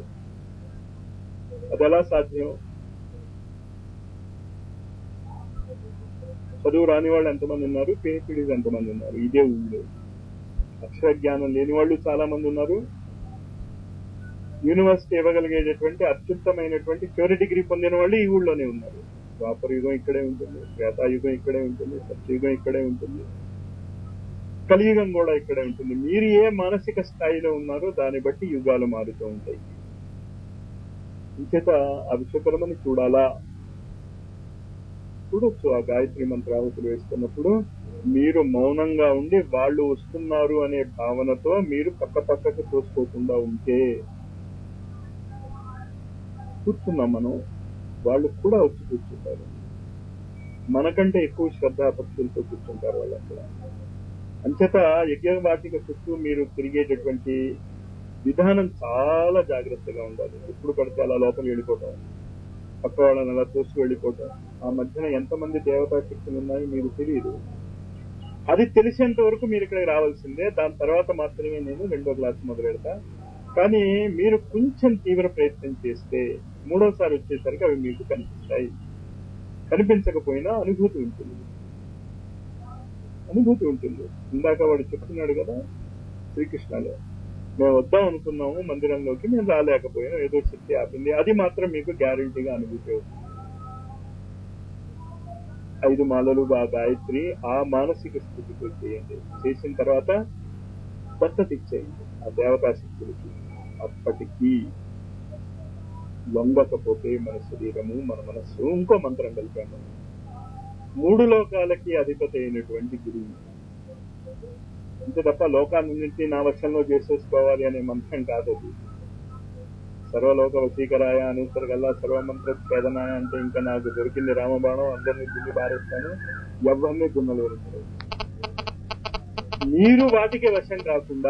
అది ఎలా సాధ్యం చదువు రాని వాళ్ళు ఎంతమంది ఉన్నారు పిహెచ్డీస్ ఎంతమంది ఉన్నారు ఇదే ఊళ్ళో అక్షర జ్ఞానం లేని వాళ్ళు చాలా మంది ఉన్నారు యూనివర్సిటీ ఇవ్వగలిగేటటువంటి అత్యుత్తమైనటువంటి చివరి డిగ్రీ పొందిన వాళ్ళు ఈ ఊళ్ళోనే ఉన్నారు ద్వాపర యుగం ఇక్కడే ఉంటుంది యుగం ఇక్కడే ఉంటుంది సత్యయుగం ఇక్కడే ఉంటుంది కలియుగం కూడా ఇక్కడే ఉంటుంది మీరు ఏ మానసిక స్థాయిలో ఉన్నారో దాన్ని బట్టి యుగాలు మారుతూ ఉంటాయి ఇంచేత ఆ విశ్వకర్మని చూడాలా చూడొచ్చు ఆ గాయత్రి మంత్రావతులు వేస్తున్నప్పుడు మీరు మౌనంగా ఉండి వాళ్ళు వస్తున్నారు అనే భావనతో మీరు పక్క పక్కకు చూసుకోకుండా ఉంటే కూర్చున్నాం మనం వాళ్ళు కూడా వచ్చి కూర్చుంటారు మనకంటే ఎక్కువ శ్రద్ధాభక్తులతో కూర్చుంటారు వాళ్ళు అక్కడ అంచేత యజ్ఞవాటిక చుట్టూ మీరు తిరిగేటటువంటి విధానం చాలా జాగ్రత్తగా ఉండాలి ఎప్పుడు పడితే అలా లోపలికి వెళ్ళిపోవటం పక్క వాళ్ళని అలా చూసి వెళ్ళిపోవటం ఆ మధ్యన ఎంతమంది దేవతా శక్తులు ఉన్నాయో మీకు తెలియదు అది తెలిసేంత వరకు మీరు ఇక్కడికి రావాల్సిందే దాని తర్వాత మాత్రమే నేను రెండో క్లాస్ మొదలు పెడతా కానీ మీరు కొంచెం తీవ్ర ప్రయత్నం చేస్తే మూడోసారి వచ్చేసరికి అవి మీకు కనిపిస్తాయి కనిపించకపోయినా అనుభూతి ఉంటుంది అనుభూతి ఉంటుంది ఇందాక వాడు చెప్తున్నాడు కదా శ్రీకృష్ణలో మేము వద్దాం అనుకున్నాము మందిరంలోకి మేము రాలేకపోయాం ఏదో శక్తి ఆపింది అది మాత్రం మీకు గ్యారంటీగా అనుభూతి అవుతుంది ఐదు మాలలు ఆ గాయత్రి ఆ మానసిక స్థితితో చేయండి చేసిన తర్వాత దత్తత ఇచ్చేయండి ఆ దేవతా శక్తులకి అప్పటికి లొంగకపోతే మన శరీరము మన మనస్సు ఇంకో మంత్రం కలిపాము మూడు లోకాలకి అధిపతి అయినటువంటి గురువు అంతే తప్ప లోకాన్నింటినీ నా వశంలో చేసేసుకోవాలి అనే మంత్రం కాదు అది సర్వలోక వశీకరాయ అనుసరగల్లా సర్వమంత్ర ఛేదనాయ అంటే ఇంకా నాకు దొరికింది రామబాణం అందరినీ దిల్లి బారేస్తాను ఎవరిని గున్నలు వరుతారు మీరు వాటికి వశం కాకుండా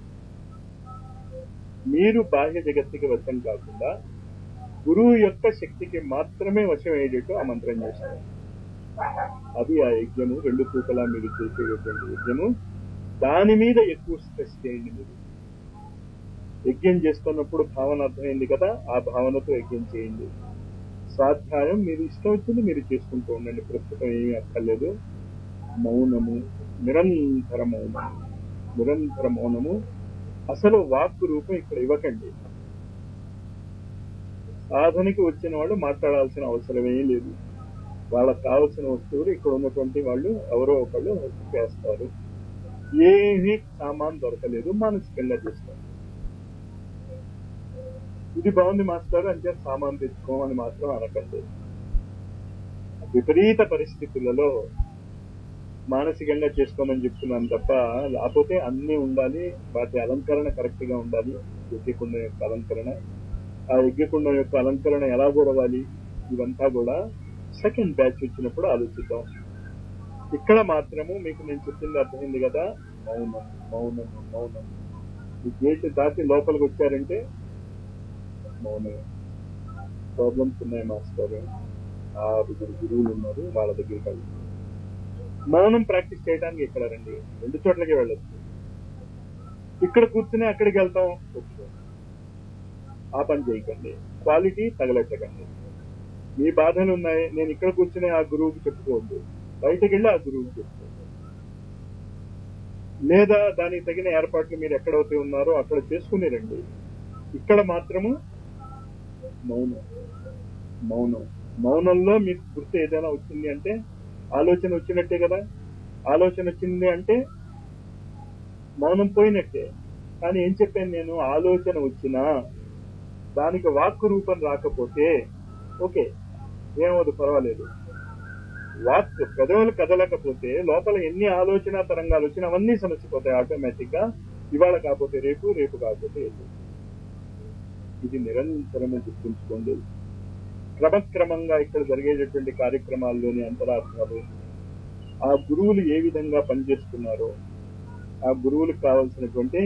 మీరు బాహ్య జగత్తుకి వశం కాకుండా గురువు యొక్క శక్తికి మాత్రమే వశం అయ్యేటట్టు ఆ మంత్రం చేస్తారు అది ఆ యజ్ఞము రెండు పూకలా మీరు చేసేటటువంటి యజ్ఞము దాని మీద ఎక్కువ స్ట్రెస్ చేయండి మీరు యజ్ఞం చేస్తున్నప్పుడు భావన అర్థమైంది కదా ఆ భావనతో యజ్ఞం చేయండి స్వాధ్యాయం మీరు ఇష్టం వచ్చింది మీరు చేసుకుంటూ ఉండండి ప్రస్తుతం ఏమీ అక్కర్లేదు మౌనము నిరంతర మౌనము నిరంతర మౌనము అసలు వాక్కు రూపం ఇక్కడ ఇవ్వకండి సాధనకి వచ్చిన వాళ్ళు మాట్లాడాల్సిన అవసరమే లేదు వాళ్ళకి కావలసిన వస్తువులు ఇక్కడ ఉన్నటువంటి వాళ్ళు ఎవరో ఒకళ్ళు చేస్తారు ఏమీ సామాన్ దొరకలేదు మానసికంగా చేస్తారు ఇది బాగుంది మాస్టర్ అంటే సామాన్ తెచ్చుకోమని మాత్రం అనకండి విపరీత పరిస్థితులలో మానసికంగా చేసుకోమని చెప్తున్నాను తప్ప లేకపోతే అన్ని ఉండాలి వాటి అలంకరణ కరెక్ట్ గా ఉండాలి యజ్ఞకుండం యొక్క అలంకరణ ఆ యజ్ఞకుండం యొక్క అలంకరణ ఎలా కూడవాలి ఇవంతా కూడా సెకండ్ బ్యాచ్ వచ్చినప్పుడు ఆలోచిద్దాం ఇక్కడ మాత్రము మీకు నేను చెప్పింది అర్థమైంది కదా మౌనం మౌనం మౌనం ఈ గేట్ దాటి లోపలికి వచ్చారంటే మౌనమే ప్రాబ్లమ్స్ ఉన్నాయి మాస్టర్ ఆరుగురు గురువులు ఉన్నారు వాళ్ళ దగ్గరికి వెళ్ళి మౌనం ప్రాక్టీస్ చేయడానికి ఇక్కడ రండి రెండు చోట్లకి వెళ్ళొచ్చు ఇక్కడ కూర్చుని అక్కడికి వెళ్తాం ఓకే ఆ పని చేయకండి క్వాలిటీ తగలెట్టకండి మీ బాధలు ఉన్నాయి నేను ఇక్కడ కూర్చుని ఆ గురువుకి చెప్పుకోవద్దు బయటకు వెళ్ళి ఆ గురువుకి చెప్పుకోవద్దు లేదా దానికి తగిన ఏర్పాట్లు మీరు ఎక్కడైతే ఉన్నారో అక్కడ చేసుకుని రండి ఇక్కడ మాత్రము మౌనం మౌనం మౌనంలో మీకు గుర్తు ఏదైనా వచ్చింది అంటే ఆలోచన వచ్చినట్టే కదా ఆలోచన వచ్చింది అంటే మౌనం పోయినట్టే కానీ ఏం చెప్పాను నేను ఆలోచన వచ్చినా దానికి వాక్కు రూపం రాకపోతే ఓకే ఏమవదు పర్వాలేదు వాక్ పెదవులు కదలకపోతే లోపల ఎన్ని ఆలోచన తరంగాలు వచ్చినా అవన్నీ సమస్యపోతాయి ఆటోమేటిక్ గా ఇవాళ కాకపోతే రేపు రేపు కాకపోతే ఎల్లుండి ఇది నిరంతరము గుర్తుంచుకోండి క్రమక్రమంగా ఇక్కడ జరిగేటటువంటి కార్యక్రమాల్లోని అంతరార్థాలు ఆ గురువులు ఏ విధంగా పనిచేస్తున్నారో ఆ గురువులకు కావలసినటువంటి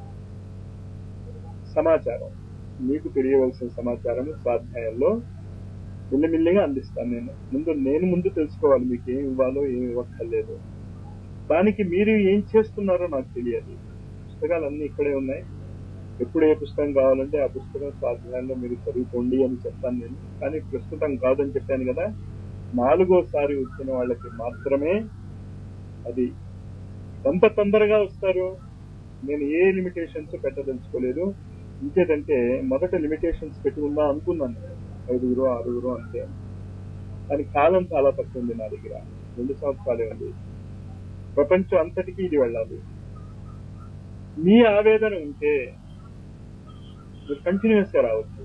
సమాచారం మీకు తెలియవలసిన సమాచారం స్వాధ్యాయంలో మిల్లిమిల్లిగా అందిస్తాను నేను ముందు నేను ముందు తెలుసుకోవాలి మీకు ఏం ఇవ్వాలో ఏం ఇవ్వక్కర్లేదు దానికి మీరు ఏం చేస్తున్నారో నాకు తెలియాలి పుస్తకాలు అన్ని ఇక్కడే ఉన్నాయి ఎప్పుడు ఏ పుస్తకం కావాలంటే ఆ పుస్తకం స్వాధ్యాయంలో మీరు చదువుకోండి అని చెప్తాను నేను కానీ ప్రస్తుతం కాదని చెప్పాను కదా నాలుగోసారి వచ్చిన వాళ్ళకి మాత్రమే అది ఎంత తొందరగా వస్తారు నేను ఏ లిమిటేషన్స్ పెట్టదలుచుకోలేదు ఇంకేదంటే మొదట లిమిటేషన్స్ పెట్టుకుందాం అనుకున్నాను ఐదుగురు ఆరుగురు అంతే కానీ కాలం చాలా తక్కువ ఉంది నా దగ్గర రెండు సంవత్సరాలే ఉంది ప్రపంచం అంతటికీ ఇది వెళ్ళాలి మీ ఆవేదన ఉంటే మీరు కంటిన్యూస్ గా రావచ్చు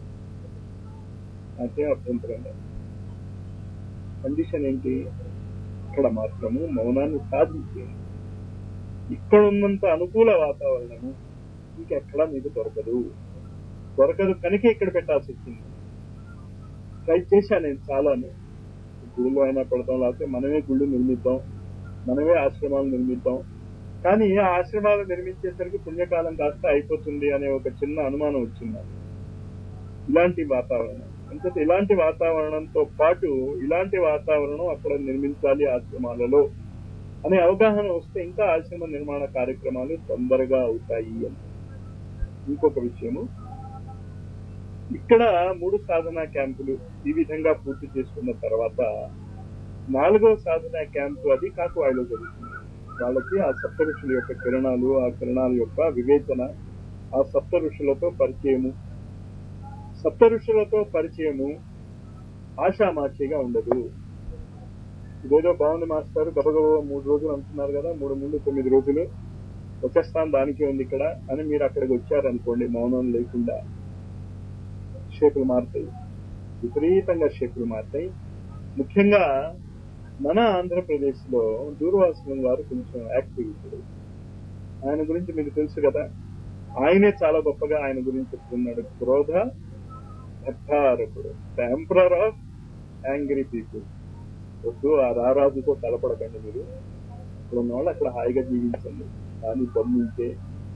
నాకేం అభ్యంతరం లేదు కండిషన్ ఏంటి ఇక్కడ మాత్రము మౌనాన్ని సాధించి ఇక్కడ ఉన్నంత అనుకూల వాతావరణము ఇంకెక్కడా మీకు దొరకదు దొరకదు కనుక ఇక్కడ పెట్టాల్సి వచ్చింది ట్రై చేశాను నేను చాలాను గుళ్ళు అయినా పెడతాం లేకపోతే మనమే గుళ్ళు నిర్మిద్దాం మనమే ఆశ్రమాలు నిర్మిద్దాం కానీ ఆ ఆశ్రమాలు నిర్మించేసరికి పుణ్యకాలం కాస్త అయిపోతుంది అనే ఒక చిన్న అనుమానం వచ్చింది నాకు. ఇలాంటి వాతావరణం అంటే ఇలాంటి వాతావరణంతో పాటు ఇలాంటి వాతావరణం అక్కడ నిర్మించాలి ఆశ్రమాలలో అనే అవగాహన వస్తే ఇంకా ఆశ్రమ నిర్మాణ కార్యక్రమాలు తొందరగా అవుతాయి అని ఇంకొక విషయము ఇక్కడ మూడు సాధనా క్యాంపులు ఈ విధంగా పూర్తి చేసుకున్న తర్వాత నాలుగో సాధనా క్యాంపు అది కాకువాయిలో జరుగుతుంది వాళ్ళకి ఆ సప్త ఋషుల యొక్క కిరణాలు ఆ కిరణాల యొక్క వివేచన ఆ సప్త ఋషులతో పరిచయము సప్త ఋషులతో పరిచయము ఆషామాషిగా ఉండదు ఇదేదో బాగుంది మాస్టర్ గబగబ మూడు రోజులు అంటున్నారు కదా మూడు ముందు తొమ్మిది రోజులు వచ్చేస్తాను దానికి ఉంది ఇక్కడ అని మీరు అక్కడికి వచ్చారనుకోండి మౌనం లేకుండా షేపులు మారుతాయి విపరీతంగా షేపులు మారుతాయి ముఖ్యంగా మన ఆంధ్రప్రదేశ్ లో దూర్వాసనం వారు కొంచెం యాక్టివ్ ఇప్పుడు ఆయన గురించి మీకు తెలుసు కదా ఆయనే చాలా గొప్పగా ఆయన గురించి చెప్తున్నాడు క్రోధ భక్తారకుడు ఎంపరర్ ఆఫ్ యాంగ్రీ పీపుల్ వద్దు ఆ రారాజుతో తలపడకండి మీరు ఇక్కడ ఉన్న వాళ్ళు అక్కడ హాయిగా జీవించండి కానీ పంపించే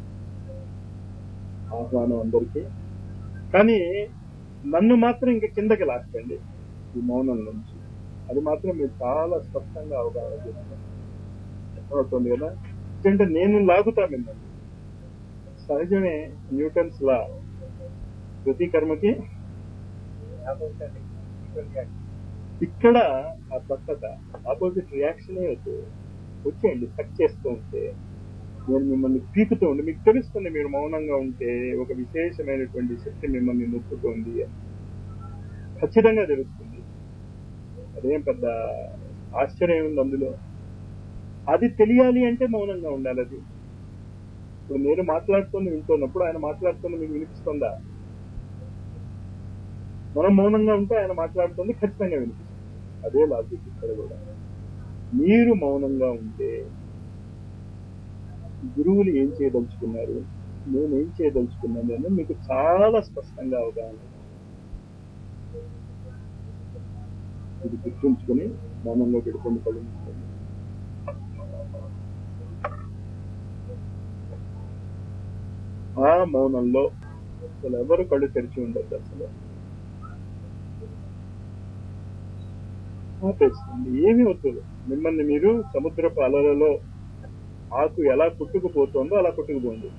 ఆహ్వానం అందరికీ కానీ నన్ను మాత్రం ఇంక కిందకి లాక్కండి ఈ మౌనం నుంచి అది మాత్రం మీరు చాలా స్పష్టంగా అవగాహన చేస్తున్నారు అర్థమవుతుంది కదా ఎందుకంటే నేను లాగుతా మిమ్మల్ని సహజమే న్యూటన్స్ లా ప్రతి కర్మకి ఇక్కడ ఆ స్పష్టత ఆపోజిట్ రియాక్షనే వద్దు వచ్చేయండి సక్ చేస్తూ ఉంటే నేను మిమ్మల్ని పీకుతూ ఉండి మీకు తెలుస్తుంది మీరు మౌనంగా ఉంటే ఒక విశేషమైనటువంటి శక్తి మిమ్మల్ని నొక్కుతోంది అని ఖచ్చితంగా తెలుస్తుంది అదేం పెద్ద ఆశ్చర్యం ఉంది అందులో అది తెలియాలి అంటే మౌనంగా ఉండాలి అది ఇప్పుడు నేను మాట్లాడుతున్న వింటున్నప్పుడు ఆయన మాట్లాడుతున్న మీకు వినిపిస్తుందా మనం మౌనంగా ఉంటే ఆయన మాట్లాడుతుంది ఖచ్చితంగా వినిపిస్తుంది అదే లాజిక్ ఇక్కడ కూడా మీరు మౌనంగా ఉంటే గురువులు ఏం చేయదలుచుకున్నారు నేను ఏం చేయదలుచుకున్నాను అని మీకు చాలా స్పష్టంగా అవగాహన ఇది గుర్తుంచుకుని మౌనంలో పెట్టుకుని కలిగించండి ఆ మౌనంలో అసలు ఎవరు కళ్ళు తెరిచి ఉండద్దు అసలు ఆపేస్తుంది ఏమీ వద్దు మిమ్మల్ని మీరు సముద్రపు అలలలో ఆకు ఎలా కొట్టుకుపోతుందో అలా కొట్టుకుపోండి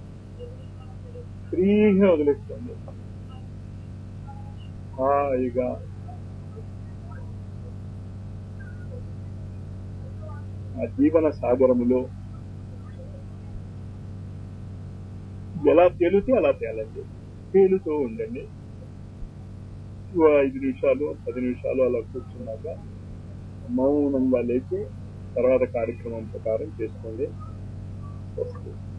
ఫ్రీగా వదిలేస్తుంది హాయిగా ఆ జీవన సాగరములో ఎలా తేలితే అలా తేలండి తేలుతూ ఉండండి ఓ ఐదు నిమిషాలు పది నిమిషాలు అలా కూర్చున్నాక మౌనంగా లేచి తర్వాత కార్యక్రమం ప్రకారం చేసుకోండి వస్తుంది